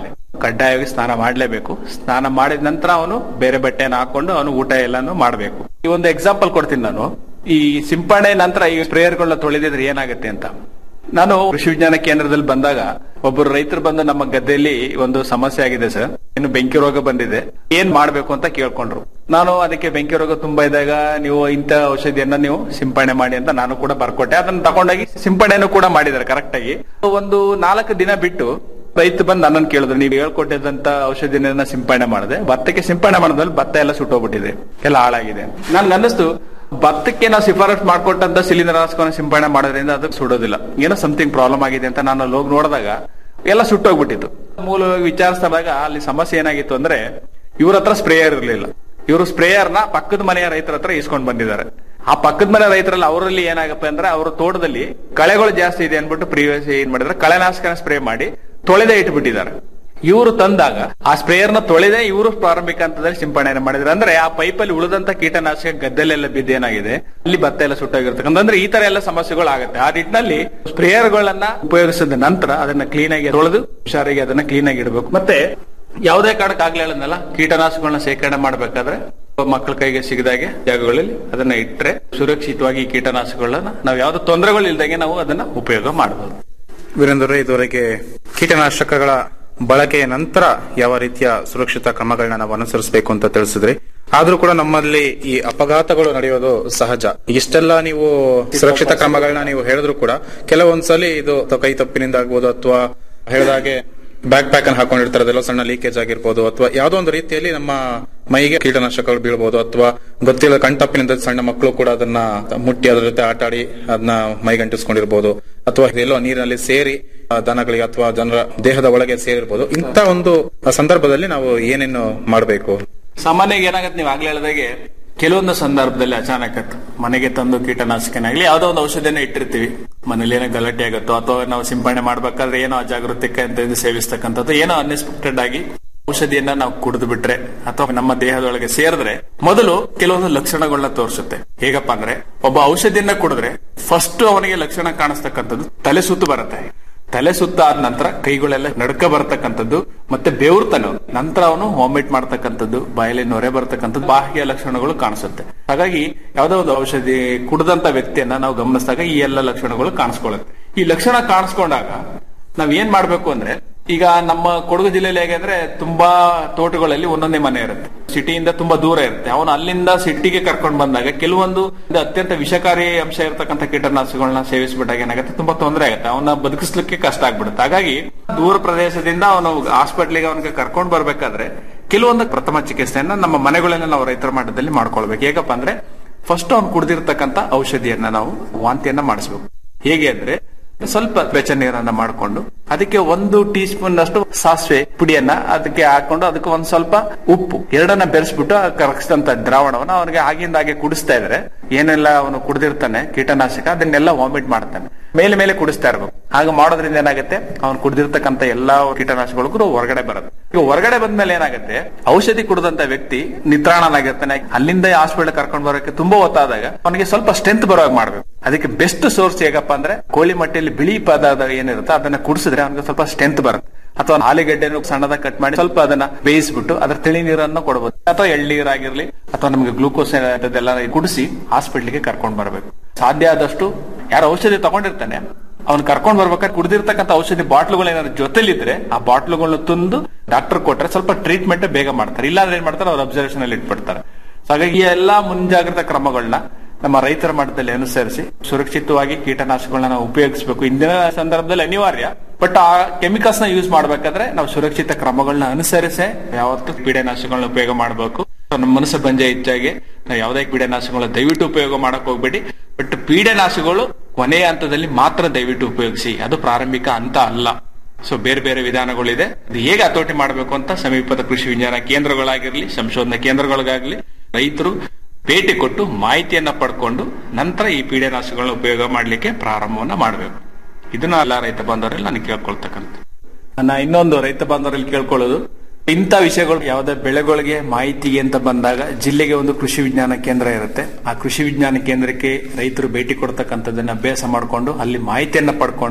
Speaker 7: ಕಡ್ಡಾಯವಾಗಿ ಸ್ನಾನ ಮಾಡಲೇಬೇಕು ಸ್ನಾನ ಮಾಡಿದ ನಂತರ ಅವನು ಬೇರೆ ಬಟ್ಟೆಯನ್ನು ಹಾಕೊಂಡು ಅವನು ಊಟ ಎಲ್ಲಾನು ಮಾಡಬೇಕು ಈ ಒಂದು ಎಕ್ಸಾಂಪಲ್ ಕೊಡ್ತೀನಿ ನಾನು ಈ ಸಿಂಪಡಣೆ ನಂತರ ಈ ಸ್ಪ್ರೇಯರ್ಗಳನ್ನ ತೊಳೆದಿದ್ರೆ ಏನಾಗುತ್ತೆ ಅಂತ ನಾನು ಕೃಷಿ ವಿಜ್ಞಾನ ಕೇಂದ್ರದಲ್ಲಿ ಬಂದಾಗ ಒಬ್ಬರು ರೈತರು ಬಂದು ನಮ್ಮ ಗದ್ದೆಯಲ್ಲಿ ಒಂದು ಸಮಸ್ಯೆ ಆಗಿದೆ ಸರ್ ಇನ್ನು ಬೆಂಕಿ ರೋಗ ಬಂದಿದೆ ಏನ್ ಮಾಡ್ಬೇಕು ಅಂತ ಕೇಳ್ಕೊಂಡ್ರು ನಾನು ಅದಕ್ಕೆ ಬೆಂಕಿ ರೋಗ ತುಂಬಾ ಇದ್ದಾಗ ನೀವು ಇಂಥ ಔಷಧಿಯನ್ನ ನೀವು ಸಿಂಪಡಣೆ ಮಾಡಿ ಅಂತ ನಾನು ಕೂಡ ಬರ್ಕೊಟ್ಟೆ ಅದನ್ನ ತಗೊಂಡೋಗಿ ಸಿಂಪಡಣೆನೂ ಕೂಡ ಮಾಡಿದ್ದಾರೆ ಕರೆಕ್ಟ್ ಆಗಿ ಒಂದು ನಾಲ್ಕು ದಿನ ಬಿಟ್ಟು ರೈತ ಬಂದು ನನ್ನನ್ನು ಕೇಳಿದ್ರು ನೀವು ಹೇಳ್ಕೊಟ್ಟಿದ್ದಂತ ಔಷಧಿನ ಸಿಂಪಡಣೆ ಮಾಡಿದೆ ಭತ್ತಕ್ಕೆ ಸಿಂಪಡಣೆ ಮಾಡಿದ್ಮೇಲೆ ಭತ್ತ ಎಲ್ಲ ಸುಟ್ಟೋಗ್ಬಿಟ್ಟಿದೆ ಎಲ್ಲ ಹಾಳಾಗಿದೆ ನನ್ಗೆ ಅನ್ನಿಸ್ತು ಭತ್ತಕ್ಕೆ ನಾವು ಶಿಫಾರಸ್ ಮಾಡ್ಕೊಟ್ಟಂತ ಶಿಲೀಂಧ್ರನಾಶಕವನ್ನು ಸಿಂಪಡಣೆ ಮಾಡೋದ್ರಿಂದ ಅದು ಸುಡೋದಿಲ್ಲ ಏನೋ ಸಮಥಿಂಗ್ ಪ್ರಾಬ್ಲಮ್ ಆಗಿದೆ ಅಂತ ನಾನು ಅಲ್ಲಿ ಹೋಗಿ ನೋಡಿದಾಗ ಎಲ್ಲ ಸುಟ್ಟೋಗ್ಬಿಟ್ಟಿತ್ತು ಮೂಲವಾಗಿ ವಿಚಾರಿಸಿದಾಗ ಅಲ್ಲಿ ಸಮಸ್ಯೆ ಏನಾಗಿತ್ತು ಅಂದ್ರೆ ಇವ್ರ ಹತ್ರ ಸ್ಪ್ರೇಯರ್ ಇರಲಿಲ್ಲ ಇವರು ಸ್ಪ್ರೇಯರ್ನ ಪಕ್ಕದ ಮನೆಯ ರೈತರ ಹತ್ರ ಇಸ್ಕೊಂಡು ಬಂದಿದ್ದಾರೆ ಆ ಪಕ್ಕದ ಮನೆ ರೈತರಲ್ಲಿ ಅವರಲ್ಲಿ ಏನಾಗಪ್ಪ ಅಂದ್ರೆ ಅವ್ರ ತೋಟದಲ್ಲಿ ಕಳೆಗಳು ಜಾಸ್ತಿ ಇದೆ ಅನ್ಬಿಟ್ಟು ಪ್ರೀವಿಯಸ್ ಏನ್ ಮಾಡಿದ್ರೆ ಕಳೆನಾಶಕನ ಸ್ಪ್ರೇ ಮಾಡಿ ತೊಳೆದೇ ಇಟ್ಬಿಟ್ಟಿದ್ದಾರೆ ಇವರು ತಂದಾಗ ಆ ಸ್ಪ್ರೇಯರ್ನ ತೊಳೆದೇ ಇವರು ಪ್ರಾರಂಭಿಕ ಹಂತದಲ್ಲಿ ಸಿಂಪಡಣೆ ಮಾಡಿದ್ರೆ ಅಂದ್ರೆ ಆ ಪೈಪಲ್ಲಿ ಉಳಿದಂತ ಕೀಟನಾಶಕ ಗದ್ದೆಲೆಲ್ಲ ಬಿದ್ದೇನಾಗಿದೆ ಅಲ್ಲಿ ಭತ್ತ ಎಲ್ಲ ಸುಟ್ಟೋಗಿರ್ತಕ್ಕಂಥ ಅಂದ್ರೆ ಈ ತರ ಎಲ್ಲ ಸಮಸ್ಯೆಗಳು ಆಗುತ್ತೆ ಆ ನಿಟ್ಟಿನಲ್ಲಿ ಸ್ಪ್ರೇಯರ್ಗಳನ್ನ ಉಪಯೋಗಿಸಿದ ನಂತರ ಅದನ್ನ ಕ್ಲೀನ್ ಆಗಿ ತೊಳೆದು ಹುಷಾರಾಗಿ ಅದನ್ನ ಕ್ಲೀನ್ ಆಗಿ ಇಡಬೇಕು ಮತ್ತೆ ಯಾವುದೇ ಕಾರಣಕ್ಕಾಗ್ಲೇ ಹೇಳದ್ನಲ್ಲ ಕೀಟನಾಶಕಗಳನ್ನ ಶೇಖರಣೆ ಮಾಡಬೇಕಾದ್ರೆ ಮಕ್ಕಳ ಕೈಗೆ ಸಿಗದಾಗೆ ಜಾಗಗಳಲ್ಲಿ ಅದನ್ನ ಇಟ್ಟರೆ ಸುರಕ್ಷಿತವಾಗಿ ಈ ಕೀಟನಾಶಕಗಳನ್ನ ನಾವು ಯಾವ್ದು ತೊಂದರೆಗಳು ಇಲ್ದಂಗೆ ನಾವು ಅದನ್ನ ಉಪಯೋಗ ಮಾಡಬಹುದು
Speaker 6: ವೀರೇಂದ್ರ ಇದುವರೆಗೆ ಕೀಟನಾಶಕಗಳ ಬಳಕೆಯ ನಂತರ ಯಾವ ರೀತಿಯ ಸುರಕ್ಷಿತ ಕ್ರಮಗಳನ್ನ ನಾವು ಅನುಸರಿಸಬೇಕು ಅಂತ ತಿಳಿಸಿದ್ರಿ ಆದ್ರೂ ಕೂಡ ನಮ್ಮಲ್ಲಿ ಈ ಅಪಘಾತಗಳು ನಡೆಯೋದು ಸಹಜ ಇಷ್ಟೆಲ್ಲ ನೀವು ಸುರಕ್ಷಿತ ಕ್ರಮಗಳನ್ನ ನೀವು ಹೇಳಿದ್ರು ಕೂಡ ಕೆಲವೊಂದ್ಸಲಿ ಇದು ಕೈ ತಪ್ಪಿನಿಂದ ಆಗ್ಬೋದು ಅಥವಾ ಹೇಳಿದಾಗೆ ಬ್ಯಾಕ್ ಪ್ಯಾಕ್ ಅನ್ನು ಹಾಕೊಂಡಿರ್ತಾರೆ ಅದೆಲ್ಲ ಸಣ್ಣ ಲೀಕೇಜ್ ಆಗಿರ್ಬೋದು ಅಥವಾ ಯಾವ್ದೋ ಒಂದು ರೀತಿಯಲ್ಲಿ ನಮ್ಮ ಮೈಗೆ ಕೀಟನಾಶಕಗಳು ಬೀಳ್ಬೋದು ಅಥವಾ ಗೊತ್ತಿಲ್ಲ ಕಣ್ತಪ್ಪಿನಿಂದ ಸಣ್ಣ ಮಕ್ಕಳು ಕೂಡ ಅದನ್ನ ಮುಟ್ಟಿ ಅದ್ರ ಜೊತೆ ಆಟ ಆಡಿ ಅದನ್ನ ಮೈಗಂಟಿಸ್ಕೊಂಡಿರ್ಬೋದು ಅಥವಾ ಎಲ್ಲೋ ನೀರಿನಲ್ಲಿ ಸೇರಿ ಆ, ದನಗಳಿಗೆ ಅಥವಾ ಜನರ ದೇಹದ ಒಳಗೆ ಸೇರಿರ್ಬೋದು ಇಂಥ ಒಂದು ಸಂದರ್ಭದಲ್ಲಿ ನಾವು ಏನೇನು ಮಾಡಬೇಕು
Speaker 7: ಸಾಮಾನ್ಯವಾಗಿ ಏನಾಗತ್ತೆ ನೀವು ಆಗ್ಲೇ ಹೇಳಿದಾಗೆ ಕೆಲವೊಂದು ಸಂದರ್ಭದಲ್ಲಿ ಅಚಾನಕ್ ಮನೆಗೆ ತಂದು ಕೀಟನಾಶಕನಾಗ್ಲಿ ಯಾವ್ದೋ ಒಂದು ಔಷಧಿನ ಇಟ್ಟಿರ್ತೀವಿ ಮನೇಲಿ ಏನೋ ಗಲಾಟೆ ಆಗುತ್ತೋ ಅಥವಾ ನಾವು ಸಿಂಪಡಣೆ ಮಾಡ್ಬೇಕಾದ್ರೆ ಏನೋ ಅಜಾಗರೂಕತೆ ಅಂತ ಇದು ಸೇವಿಸ್ತಕ್ಕಂಥದ್ದು ಏನೋ ಅನ್ಎಕ್ಸ್ಪೆಕ್ಟೆಡ್ ಆಗಿ ಔಷಧಿಯನ್ನ ನಾವು ಕುಡಿದು ಬಿಟ್ರೆ ಅಥವಾ ನಮ್ಮ ದೇಹದೊಳಗೆ ಸೇರಿದ್ರೆ ಮೊದಲು ಕೆಲವೊಂದು ಲಕ್ಷಣಗಳನ್ನ ತೋರಿಸುತ್ತೆ ಹೇಗಪ್ಪ ಅಂದ್ರೆ ಒಬ್ಬ ಔಷಧಿಯನ್ನ ಕುಡಿದ್ರೆ ಫಸ್ಟ್ ಅವನಿಗೆ ಲಕ್ಷಣ ಕಾಣಿಸ್ತಕ್ಕಂಥದ್ದು ತಲೆ ಸುತ್ತು ಬರುತ್ತೆ ತಲೆ ಸುತ್ತ ಆದ ನಂತರ ಕೈಗಳೆಲ್ಲ ನಡ್ಕ ಬರ್ತಕ್ಕಂಥದ್ದು ಮತ್ತೆ ಬೇವ್ರತಾನೆ ಅವ್ನು. ನಂತರ ಅವನು ವಾಮಿಟ್ ಮಾಡ್ತಕ್ಕಂಥದ್ದು ಬಾಯಲ್ಲಿ ನೊರೆ ಬರ್ತಕ್ಕಂಥದ್ದು ಬಾಹ್ಯ ಲಕ್ಷಣಗಳು ಕಾಣಿಸುತ್ತೆ ಹಾಗಾಗಿ ಯಾವ್ದೋ ಒಂದು ಔಷಧಿ ಕುಡಿದಂತ ವ್ಯಕ್ತಿಯನ್ನ ನಾವು ಗಮನಿಸಿದಾಗ ಈ ಎಲ್ಲ ಲಕ್ಷಣಗಳು ಕಾಣಿಸ್ಕೊಳ್ಳುತ್ತೆ ಈ ಲಕ್ಷಣ ಕಾಣಿಸ್ಕೊಂಡಾಗ ನಾವ್ ಏನ್ ಮಾಡ್ಬೇಕು ಅಂದ್ರೆ ಈಗ ನಮ್ಮ ಕೊಡಗು ಜಿಲ್ಲೆಯಲ್ಲಿ ಹೇಗೆ ಅಂದ್ರೆ ತುಂಬಾ ತೋಟಗಳಲ್ಲಿ ಒಂದೊಂದೇ ಮನೆ ಇರುತ್ತೆ ಸಿಟಿಯಿಂದ ತುಂಬಾ ದೂರ ಇರುತ್ತೆ ಅವನು ಅಲ್ಲಿಂದ ಸಿಟಿಗೆ ಕರ್ಕೊಂಡು ಬಂದಾಗ ಕೆಲವೊಂದು ಇದು ಅತ್ಯಂತ ವಿಷಕಾರಿ ಅಂಶ ಇರತಕ್ಕಂಥ ಕೀಟನಾಶಕಗಳನ್ನ ಸೇವಿಸ್ಬಿಟ್ಟಾಗ ಏನಾಗುತ್ತೆ ತುಂಬಾ ತೊಂದರೆ ಆಗುತ್ತೆ ಅವನ ಬದುಕಿಸ್ಲಿಕ್ಕೆ ಕಷ್ಟ ಆಗ್ಬಿಡುತ್ತೆ ಹಾಗಾಗಿ ದೂರ ಪ್ರದೇಶದಿಂದ ಅವನು ಹಾಸ್ಪಿಟ್ಲಿಗೆ ಅವನಿಗೆ ಕರ್ಕೊಂಡು ಬರ್ಬೇಕಾದ್ರೆ ಕೆಲವೊಂದು ಪ್ರಥಮ ಚಿಕಿತ್ಸೆಯನ್ನ ನಮ್ಮ ಮನೆಗಳನ್ನ ನಾವು ರೈತರ ಮಟ್ಟದಲ್ಲಿ ಮಾಡ್ಕೊಳ್ಬೇಕು ಹೇಗಪ್ಪ ಅಂದ್ರೆ ಫಸ್ಟ್ ಅವ್ನು ಕುಡ್ದಿರ್ತಕ್ಕಂಥ ಔಷಧಿಯನ್ನ ನಾವು ವಾಂತಿಯನ್ನ ಮಾಡಿಸ್ಬೇಕು ಹೇಗೆ ಅಂದ್ರೆ ಸ್ವಲ್ಪ ಬೆಚ್ಚ ನೀರನ್ನ ಮಾಡಿಕೊಂಡು ಅದಕ್ಕೆ ಒಂದು ಟೀ ಸ್ಪೂನ್ ಅಷ್ಟು ಸಾಸಿವೆ ಪುಡಿಯನ್ನ ಅದಕ್ಕೆ ಹಾಕೊಂಡು ಅದಕ್ಕೆ ಒಂದ್ ಸ್ವಲ್ಪ ಉಪ್ಪು ಎರಡನ್ನ ಬೆರೆಸ್ಬಿಟ್ಟು ಕರಗಿಸಿದಂತ ದ್ರಾವಣವನ್ನ ಅವನಿಗೆ ಆಗಿಂದ ಹಾಗೆ ಕುಡಿಸ್ತಾ ಇದ್ರೆ ಏನೆಲ್ಲ ಅವನು ಕುಡಿದಿರ್ತಾನೆ ಕೀಟನಾಶಕ ಅದನ್ನೆಲ್ಲ ವಾಮಿಟ್ ಮಾಡ್ತಾನೆ ಮೇಲೆ ಮೇಲೆ ಕುಡಿಸ್ತಾ ಇರ್ಬೇಕು ಹಾಗೆ ಮಾಡೋದ್ರಿಂದ ಏನಾಗುತ್ತೆ ಅವ್ನು ಕುಡಿದಿರ್ತಕ್ಕಂಥ ಎಲ್ಲಾ ಕೀಟನಾಶಕಗಳಿಗೂ ಹೊರಗಡೆ ಬರುತ್ತೆ ಈಗ ಹೊರಗಡೆ ಬಂದ್ಮೇಲೆ ಏನಾಗುತ್ತೆ ಔಷಧಿ ಕುಡಿದಂತ ವ್ಯಕ್ತಿ ನಿತ್ರಾಣನಾಗಿರ್ತಾನೆ ಅಲ್ಲಿಂದ ಹಾಸ್ಪಿಟಲ್ ಕರ್ಕೊಂಡು ಬರೋಕೆ ತುಂಬಾ ಹೊತ್ತಾದಾಗ ಅವನಿಗೆ ಸ್ವಲ್ಪ ಸ್ಟ್ರೆಂತ್ ಬರೋವಾಗ ಮಾಡ್ಬೇಕು ಅದಕ್ಕೆ ಬೆಸ್ಟ್ ಸೋರ್ಸ್ ಹೇಗಪ್ಪ ಅಂದ್ರೆ ಕೋಳಿ ಮಟ್ಟೆಯಲ್ಲಿ ಬಿಳಿ ಪದಾರ್ಥ ಏನಿರುತ್ತೆ ಅದನ್ನ ಕುಡಿಸಿದ್ರೆ ಅವನಿಗೆ ಸ್ವಲ್ಪ ಸ್ಟ್ರೆಂತ್ ಬರುತ್ತೆ ಅಥವಾ ಆಲೂಗಡ್ಡೆನು ಸಣ್ಣದಾಗ ಕಟ್ ಮಾಡಿ ಸ್ವಲ್ಪ ಅದನ್ನ ಬೇಯಿಸ್ಬಿಟ್ಟು ಅದ್ರ ತಿಳಿ ನೀರನ್ನು ಕೊಡಬಹುದು ಅಥವಾ ಎಳ್ನೀರಾಗಿರ್ಲಿ ಅಥವಾ ನಮಗೆ ಗ್ಲೂಕೋಸ್ ಅದೆಲ್ಲ ಕುಡಿಸಿ ಹಾಸ್ಪಿಟ್ಲಿಗೆ ಕರ್ಕೊಂಡು ಬರಬೇಕು ಸಾಧ್ಯ ಆದಷ್ಟು ಯಾರು ಔಷಧಿ ತಗೊಂಡಿರ್ತಾನೆ ಅವ್ನು ಕರ್ಕೊಂಡ್ ಬರ್ಬೇಕಾದ್ರೆ ಕುಡಿದಿರ್ತಕ್ಕಂಥ ಔಷಧಿ ಬಾಟ್ಲುಗಳು ಏನಾದ್ರು ಜೊತೆಲಿದ್ರೆ ಆ ಬಾಟ್ಲುಗಳನ್ನ ತಂದು ಡಾಕ್ಟರ್ ಕೊಟ್ರೆ ಸ್ವಲ್ಪ ಟ್ರೀಟ್ಮೆಂಟ್ ಬೇಗ ಮಾಡ್ತಾರೆ ಇಲ್ಲಾಂದ್ರೆ ಏನ್ ಮಾಡ್ತಾರೆ ಅವ್ರ ಅಬ್ಸರ್ವೇಷನ್ ಅಲ್ಲಿ ಇಟ್ಬಿಡ್ತಾರೆ ಸೊ ಹಾಗಾಗಿ ಈ ಎಲ್ಲಾ ಮುಂಜಾಗ್ರತಾ ಕ್ರಮಗಳನ್ನ ನಮ್ಮ ರೈತರ ಮಟ್ಟದಲ್ಲಿ ಅನುಸರಿಸಿ ಸುರಕ್ಷಿತವಾಗಿ ಕೀಟನಾಶಕಗಳನ್ನ ನಾವು ಉಪಯೋಗಿಸಬೇಕು ಇಂದಿನ ಸಂದರ್ಭದಲ್ಲಿ ಅನಿವಾರ್ಯ ಬಟ್ ಆ ಕೆಮಿಕಲ್ಸ್ ನ ಯೂಸ್ ಮಾಡ್ಬೇಕಾದ್ರೆ ನಾವು ಸುರಕ್ಷಿತ ಕ್ರಮಗಳನ್ನ ಅನುಸರಿಸೇ ಯಾವತ್ತೂ ಕೀಟನಾಶಕಗಳನ್ನ ಉಪಯೋಗ ಮಾಡಬೇಕು ನಮ್ಮ ಮನಸ್ಸು ಬಂಜೆ ಹೆಚ್ಚಾಗಿ ನಾವು ಯಾವುದೇ ಕೀಟನಾಶಕಗಳನ್ನ ದಯವಿಟ್ಟು ಉಪಯೋಗ ಮಾಡಕ್ ಹೋಗ್ಬೇಡಿ ಬಟ್ ಪೀಡನಾಶಕಗಳು ಕೊನೆಯ ಹಂತದಲ್ಲಿ ಮಾತ್ರ ದಯವಿಟ್ಟು ಉಪಯೋಗಿಸಿ ಅದು ಪ್ರಾರಂಭಿಕ ಹಂತ ಅಲ್ಲ ಸೊ ಬೇರೆ ಬೇರೆ ವಿಧಾನಗಳಿದೆ ಅದು ಹೇಗೆ ಹತೋಟಿ ಮಾಡಬೇಕು ಅಂತ ಸಮೀಪದ ಕೃಷಿ ವಿಜ್ಞಾನ ಕೇಂದ್ರಗಳಾಗಿರ್ಲಿ ಸಂಶೋಧನಾ ಕೇಂದ್ರಗಳಿಗಾಗ್ಲಿ ರೈತರು ಭೇಟಿ ಕೊಟ್ಟು ಮಾಹಿತಿಯನ್ನ ಪಡ್ಕೊಂಡು ನಂತರ ಈ ಪೀಡನಾಶಕಗಳನ್ನ ಉಪಯೋಗ ಮಾಡಲಿಕ್ಕೆ ಪ್ರಾರಂಭವನ್ನ ಮಾಡಬೇಕು ಇದನ್ನ ಎಲ್ಲ ರೈತ ಬಾಂಧವರಲ್ಲಿ ನಾನು ಕೇಳ್ಕೊಳ್ತಕ್ಕಂಥ ನಾ ಇನ್ನೊಂದು ರೈತ ಬಾಂಧವರಲ್ಲಿ ಕೇಳ್ಕೊಳ್ಳೋದು ಇಂಥ ವಿಷಯಗಳು ಯಾವುದೇ ಬೆಳೆಗಳಿಗೆ ಮಾಹಿತಿಗೆ ಅಂತ ಬಂದಾಗ ಜಿಲ್ಲೆಗೆ ಒಂದು ಕೃಷಿ ವಿಜ್ಞಾನ ಕೇಂದ್ರ ಇರುತ್ತೆ ಆ ಕೃಷಿ ವಿಜ್ಞಾನ ಕೇಂದ್ರಕ್ಕೆ ರೈತರು ಭೇಟಿ ಕೊಡ್ತಕ್ಕಂಥದ್ದನ್ನ ಅಭ್ಯಾಸ ಮಾಡಿಕೊಂಡು ಅಲ್ಲಿ ಮಾಹಿತಿಯನ್ನ ಪಡ್ಕೊಂಡು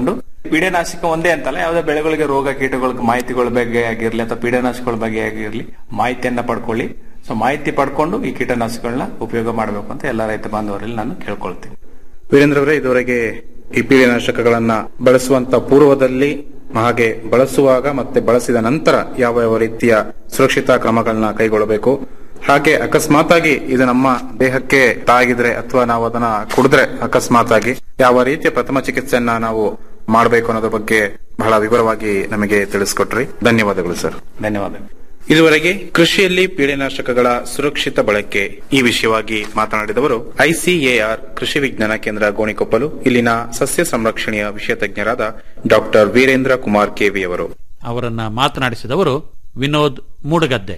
Speaker 7: ಪೀಡೆನಾಶಕ ಒಂದೇ ಅಂತಲ್ಲ ಯಾವುದೇ ಬೆಳೆಗಳಿಗೆ ರೋಗ ಕೀಟಗಳ ಮಾಹಿತಿಗಳ ಬಗ್ಗೆ ಆಗಿರ್ಲಿ ಅಥವಾ ಪೀಡೆನಾಶಕಗಳ ಬಗ್ಗೆ ಆಗಿರ್ಲಿ ಮಾಹಿತಿಯನ್ನ ಪಡ್ಕೊಳ್ಳಿ ಸೊ ಮಾಹಿತಿ ಪಡ್ಕೊಂಡು ಈ ಕೀಟನಾಶಕಗಳನ್ನ ಉಪಯೋಗ ಮಾಡಬೇಕು ಅಂತ ಎಲ್ಲ ರೈತ ಬಾಂಧವರಲ್ಲಿ ನಾನು ಕೇಳ್ಕೊಳ್ತೀನಿ
Speaker 6: ವೀರೇಂದ್ರ ಅವರೇ ಇದುವರೆಗೆ ಈ ಪೀಳಿನಾಶಕಗಳನ್ನ ಬಳಸುವಂತ ಪೂರ್ವದಲ್ಲಿ ಹಾಗೆ ಬಳಸುವಾಗ ಮತ್ತೆ ಬಳಸಿದ ನಂತರ ಯಾವ ಯಾವ ರೀತಿಯ ಸುರಕ್ಷಿತ ಕ್ರಮಗಳನ್ನ ಕೈಗೊಳ್ಳಬೇಕು ಹಾಗೆ ಅಕಸ್ಮಾತ್ ಆಗಿ ಇದು ನಮ್ಮ ದೇಹಕ್ಕೆ ತಾಗಿದ್ರೆ ಅಥವಾ ನಾವು ಅದನ್ನ ಕುಡಿದ್ರೆ ಅಕಸ್ಮಾತ್ ಆಗಿ ಯಾವ ರೀತಿಯ ಪ್ರಥಮ ಚಿಕಿತ್ಸೆಯನ್ನ ನಾವು ಮಾಡಬೇಕು ಅನ್ನೋದ್ರ ಬಗ್ಗೆ ಬಹಳ ವಿವರವಾಗಿ ನಮಗೆ ತಿಳಿಸ್ಕೊಟ್ರಿ ಧನ್ಯವಾದಗಳು ಸರ್
Speaker 7: ಧನ್ಯವಾದಗಳು
Speaker 6: ಇದುವರೆಗೆ ಕೃಷಿಯಲ್ಲಿ ಪೀಡೆನಾಶಕಗಳ ಸುರಕ್ಷಿತ ಬಳಕೆ ಈ ವಿಷಯವಾಗಿ ಮಾತನಾಡಿದವರು ಐಸಿಎಆರ್ ಕೃಷಿ ವಿಜ್ಞಾನ ಕೇಂದ್ರ ಗೋಣಿಕೊಪ್ಪಲು ಇಲ್ಲಿನ ಸಸ್ಯ ಸಂರಕ್ಷಣೆಯ ವಿಷಯ ತಜ್ಞರಾದ ಡಾಕ್ಟರ್ ವೀರೇಂದ್ರ ಕುಮಾರ್ ಕೆವಿ ಅವರು
Speaker 8: ಅವರನ್ನ ಮಾತನಾಡಿಸಿದವರು ವಿನೋದ್ ಮೂಡಗದ್ದೆ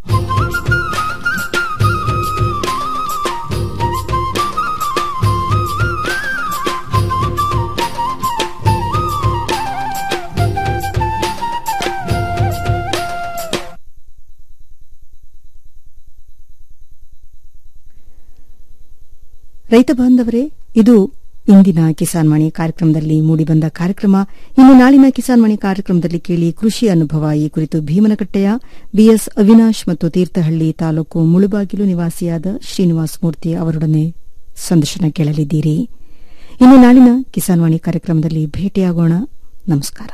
Speaker 1: ರೈತ ಬಾಂಧವರೇ ಇದು ಇಂದಿನ ಕಿಸಾನ್ ವಾಣಿ ಕಾರ್ಯಕ್ರಮದಲ್ಲಿ ಮೂಡಿಬಂದ ಕಾರ್ಯಕ್ರಮ ಇನ್ನು ನಾಳಿನ ಕಿಸಾನ್ ವಾಣಿ ಕಾರ್ಯಕ್ರಮದಲ್ಲಿ ಕೇಳಿ ಕೃಷಿ ಅನುಭವ ಈ ಕುರಿತು ಭೀಮನಕಟ್ಟೆಯ ಬಿಎಸ್ ಅವಿನಾಶ್ ಮತ್ತು ತೀರ್ಥಹಳ್ಳಿ ತಾಲೂಕು ಮುಳುಬಾಗಿಲು ನಿವಾಸಿಯಾದ ಶ್ರೀನಿವಾಸ ಮೂರ್ತಿ ಅವರೊಡನೆ ಸಂದರ್ಶನ ಕೇಳಲಿದ್ದೀರಿ ಇನ್ನು ನಾಳಿನ ಕಿಸಾನ್ ವಾಣಿ ಕಾರ್ಯಕ್ರಮದಲ್ಲಿ ಭೇಟಿಯಾಗೋಣ ನಮಸ್ಕಾರ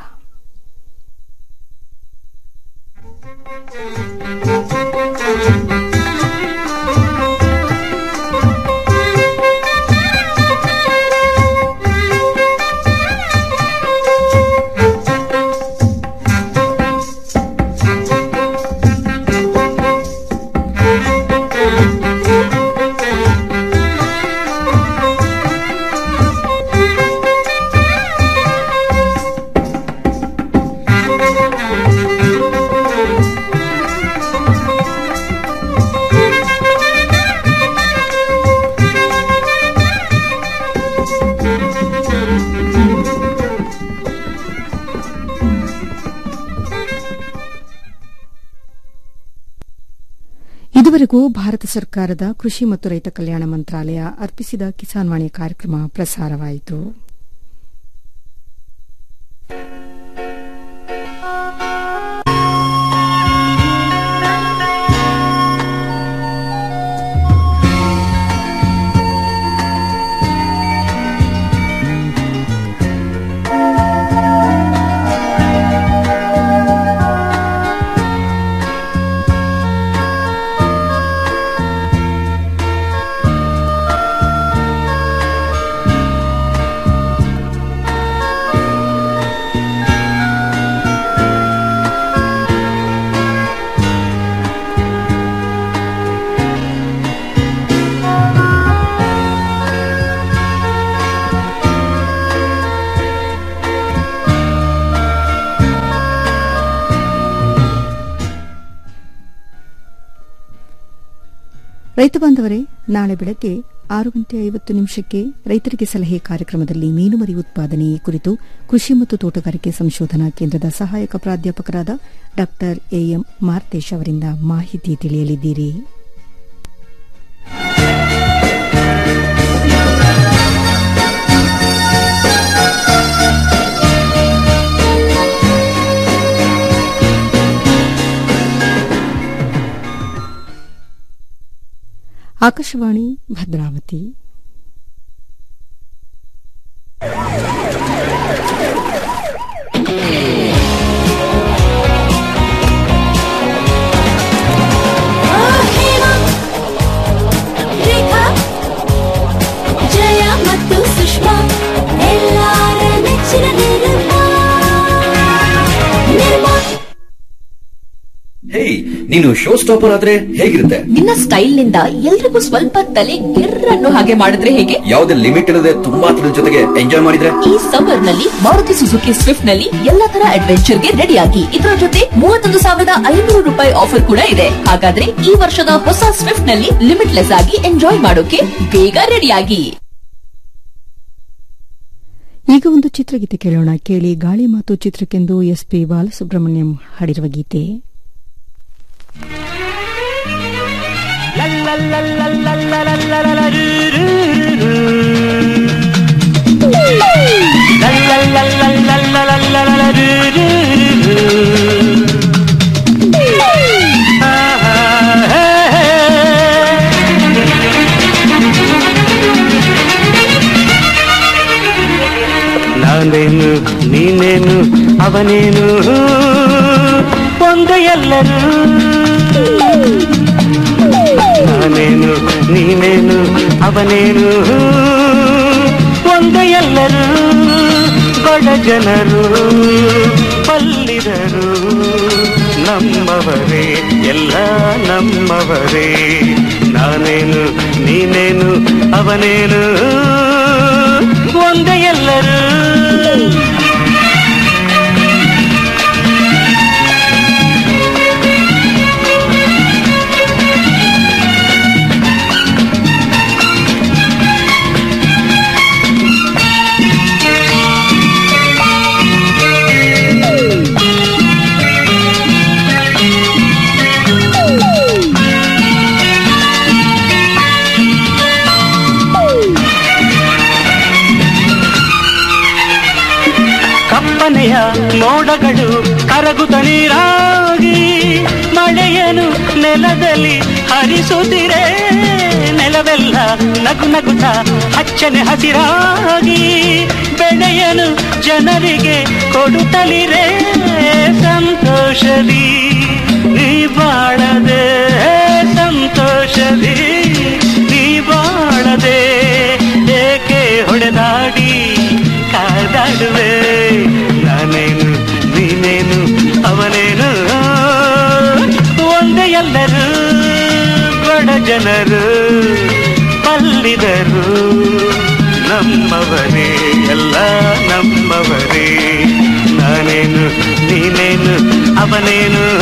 Speaker 1: ಇದುವರೆಗೂ ಭಾರತ ಸರ್ಕಾರದ ಕೃಷಿ ಮತ್ತು ರೈತ ಕಲ್ಯಾಣ ಮಂತ್ರಾಲಯ ಅರ್ಪಿಸಿದ ಕಿಸಾನ್ ವಾಣಿ ಕಾರ್ಯಕ್ರಮ ಪ್ರಸಾರವಾಯಿತು ರೈತ ಬಾಂಧವರೇ ನಾಳೆ ಬೆಳಗ್ಗೆ ಆರು ಗಂಟೆ ಐವತ್ತು ನಿಮಿಷಕ್ಕೆ ರೈತರಿಗೆ ಸಲಹೆ ಕಾರ್ಯಕ್ರಮದಲ್ಲಿ ಮೀನುಮರಿ ಉತ್ಪಾದನೆ ಕುರಿತು ಕೃಷಿ ಮತ್ತು ತೋಟಗಾರಿಕೆ ಸಂಶೋಧನಾ ಕೇಂದ್ರದ ಸಹಾಯಕ ಪ್ರಾಧ್ಯಾಪಕರಾದ ಡಾ ಎಎಂ ಮಾರ್ತೇಶ್ ಅವರಿಂದ ಮಾಹಿತಿ ತಿಳಿಯಲಿದ್ದೀರಿ ಆಕಾಶವಾಣಿ ಭದ್ರಾವತಿ
Speaker 9: ರೇಖಾ ಜಯ ಮತ್ತು ಸುಷ್ಮಾ ಎಲ್ಲಾರ ನೆಚ್ಚಿನ ನಿರ್ಮಾ ನಿರ್ಮಾ
Speaker 10: ಹೇಯ್ ನೀನು ಶೋ ಸ್ಟಾಪರ್ ಆದ್ರೆ ಹೇಗಿರುತ್ತೆ
Speaker 11: ನಿನ್ನ ಸ್ಟೈಲ್ ನಿಂದ ಎಲ್ರಿಗೂ ಸ್ವಲ್ಪ ತಲೆ ಗಿರ್ರನ್ನು ಹಾಗೆ ಮಾಡಿದ್ರೆ ಹೇಗೆ
Speaker 10: ಯಾವುದೇ ಲಿಮಿಟ್ ಇಲ್ಲದೆ ತುಂಬಾ ತರದ ಜೊತೆಗೆ ಎಂಜಾಯ್ ಮಾಡಿದ್ರೆ
Speaker 11: ಈ ಸಮ್ಮರ್ ನಲ್ಲಿ ಮಾರುತಿ ಸುಜುಕಿ ಸ್ವಿಫ್ಟ್ ನಲ್ಲಿ ಎಲ್ಲಾ ತರ ಅಡ್ವೆಂಚರ್ ಗೆ ರೆಡಿ ಆಗಿ ಇದರ ಜೊತೆ ಮೂವತ್ತೊಂದು ಸಾವಿರದ ಐನೂರು ರೂಪಾಯಿ ಆಫರ್ ಕೂಡ ಇದೆ ಹಾಗಾದ್ರೆ ಈ ವರ್ಷದ ಹೊಸ ಸ್ವಿಫ್ಟ್ ನಲ್ಲಿ ಲಿಮಿಟ್ಲೆಸ್ ಆಗಿ ಎಂಜಾಯ್ ಮಾಡೋಕೆ ಬೇಗ ರೆಡಿ ಆಗಿ
Speaker 1: ಈಗ ಒಂದು ಚಿತ್ರಗೀತೆ ಕೇಳೋಣ ಕೇಳಿ ಗಾಳಿ ಮಾತು ಚಿತ್ರಕ್ಕೆಂದು ಎಸ್ಪಿ ಬಾಲಸುಬ್ರಹ್ಮಣ್ಯಂ ಹಾಡಿರುವ ಗೀತೆ
Speaker 9: La la la la la la
Speaker 12: ನಾನೇನು ನೀನೇನು ಅವನೇನು ಒಂದು ಎಲ್ಲರೂ ನಾನೇನು ನೀನೇನು ಅವನೇನು ಒಂದು ಎಲ್ಲರೂ ಬಡ ಜನರು ಪಲ್ಲಿದರು ನಮ್ಮವರೇ ಎಲ್ಲ ನಮ್ಮವರೇ ನಾನೇನು ನೀನೇನು ಅವನೇನು ಒಂದೇ ಎಲ್ಲರೂ ಕಪ್ಪನೆಯ ಮೋಡಗಳು ಕರಗುತ್ತ ನೀರಾಗಿ ಮಳೆಯನು ನೆಲದಲ್ಲಿ ಹರಿಸುತ್ತಿರೆ ನೆಲವೆಲ್ಲ ನಗು ನಗುತ್ತ ಹಚ್ಚನೆ ಹಸಿರಾಗಿ ಬೆಳೆಯನು ಜನರಿಗೆ ಕೊಡುತ್ತಲಿರೆ ಸಂತೋಷದಿ ನೀ ಬಾಳದೆ ಸಂತೋಷದಿ ನೀ ಬಾಳದೆ ಏಕೆ ಹೊಡೆದಾಡಿ ಕಾದಾಡುವೆ ನಾನೇನು ನೀನೇನು ಅವನೇನು ಒಂದೇ ಎಲ್ಲರೂ ಬಡ ಜನರು ಪಲ್ಲಿದರು ನಮ್ಮವರೇ ಎಲ್ಲ ನಮ್ಮವರೇ ನಾನೇನು ನೀನೇನು ಅವನೇನು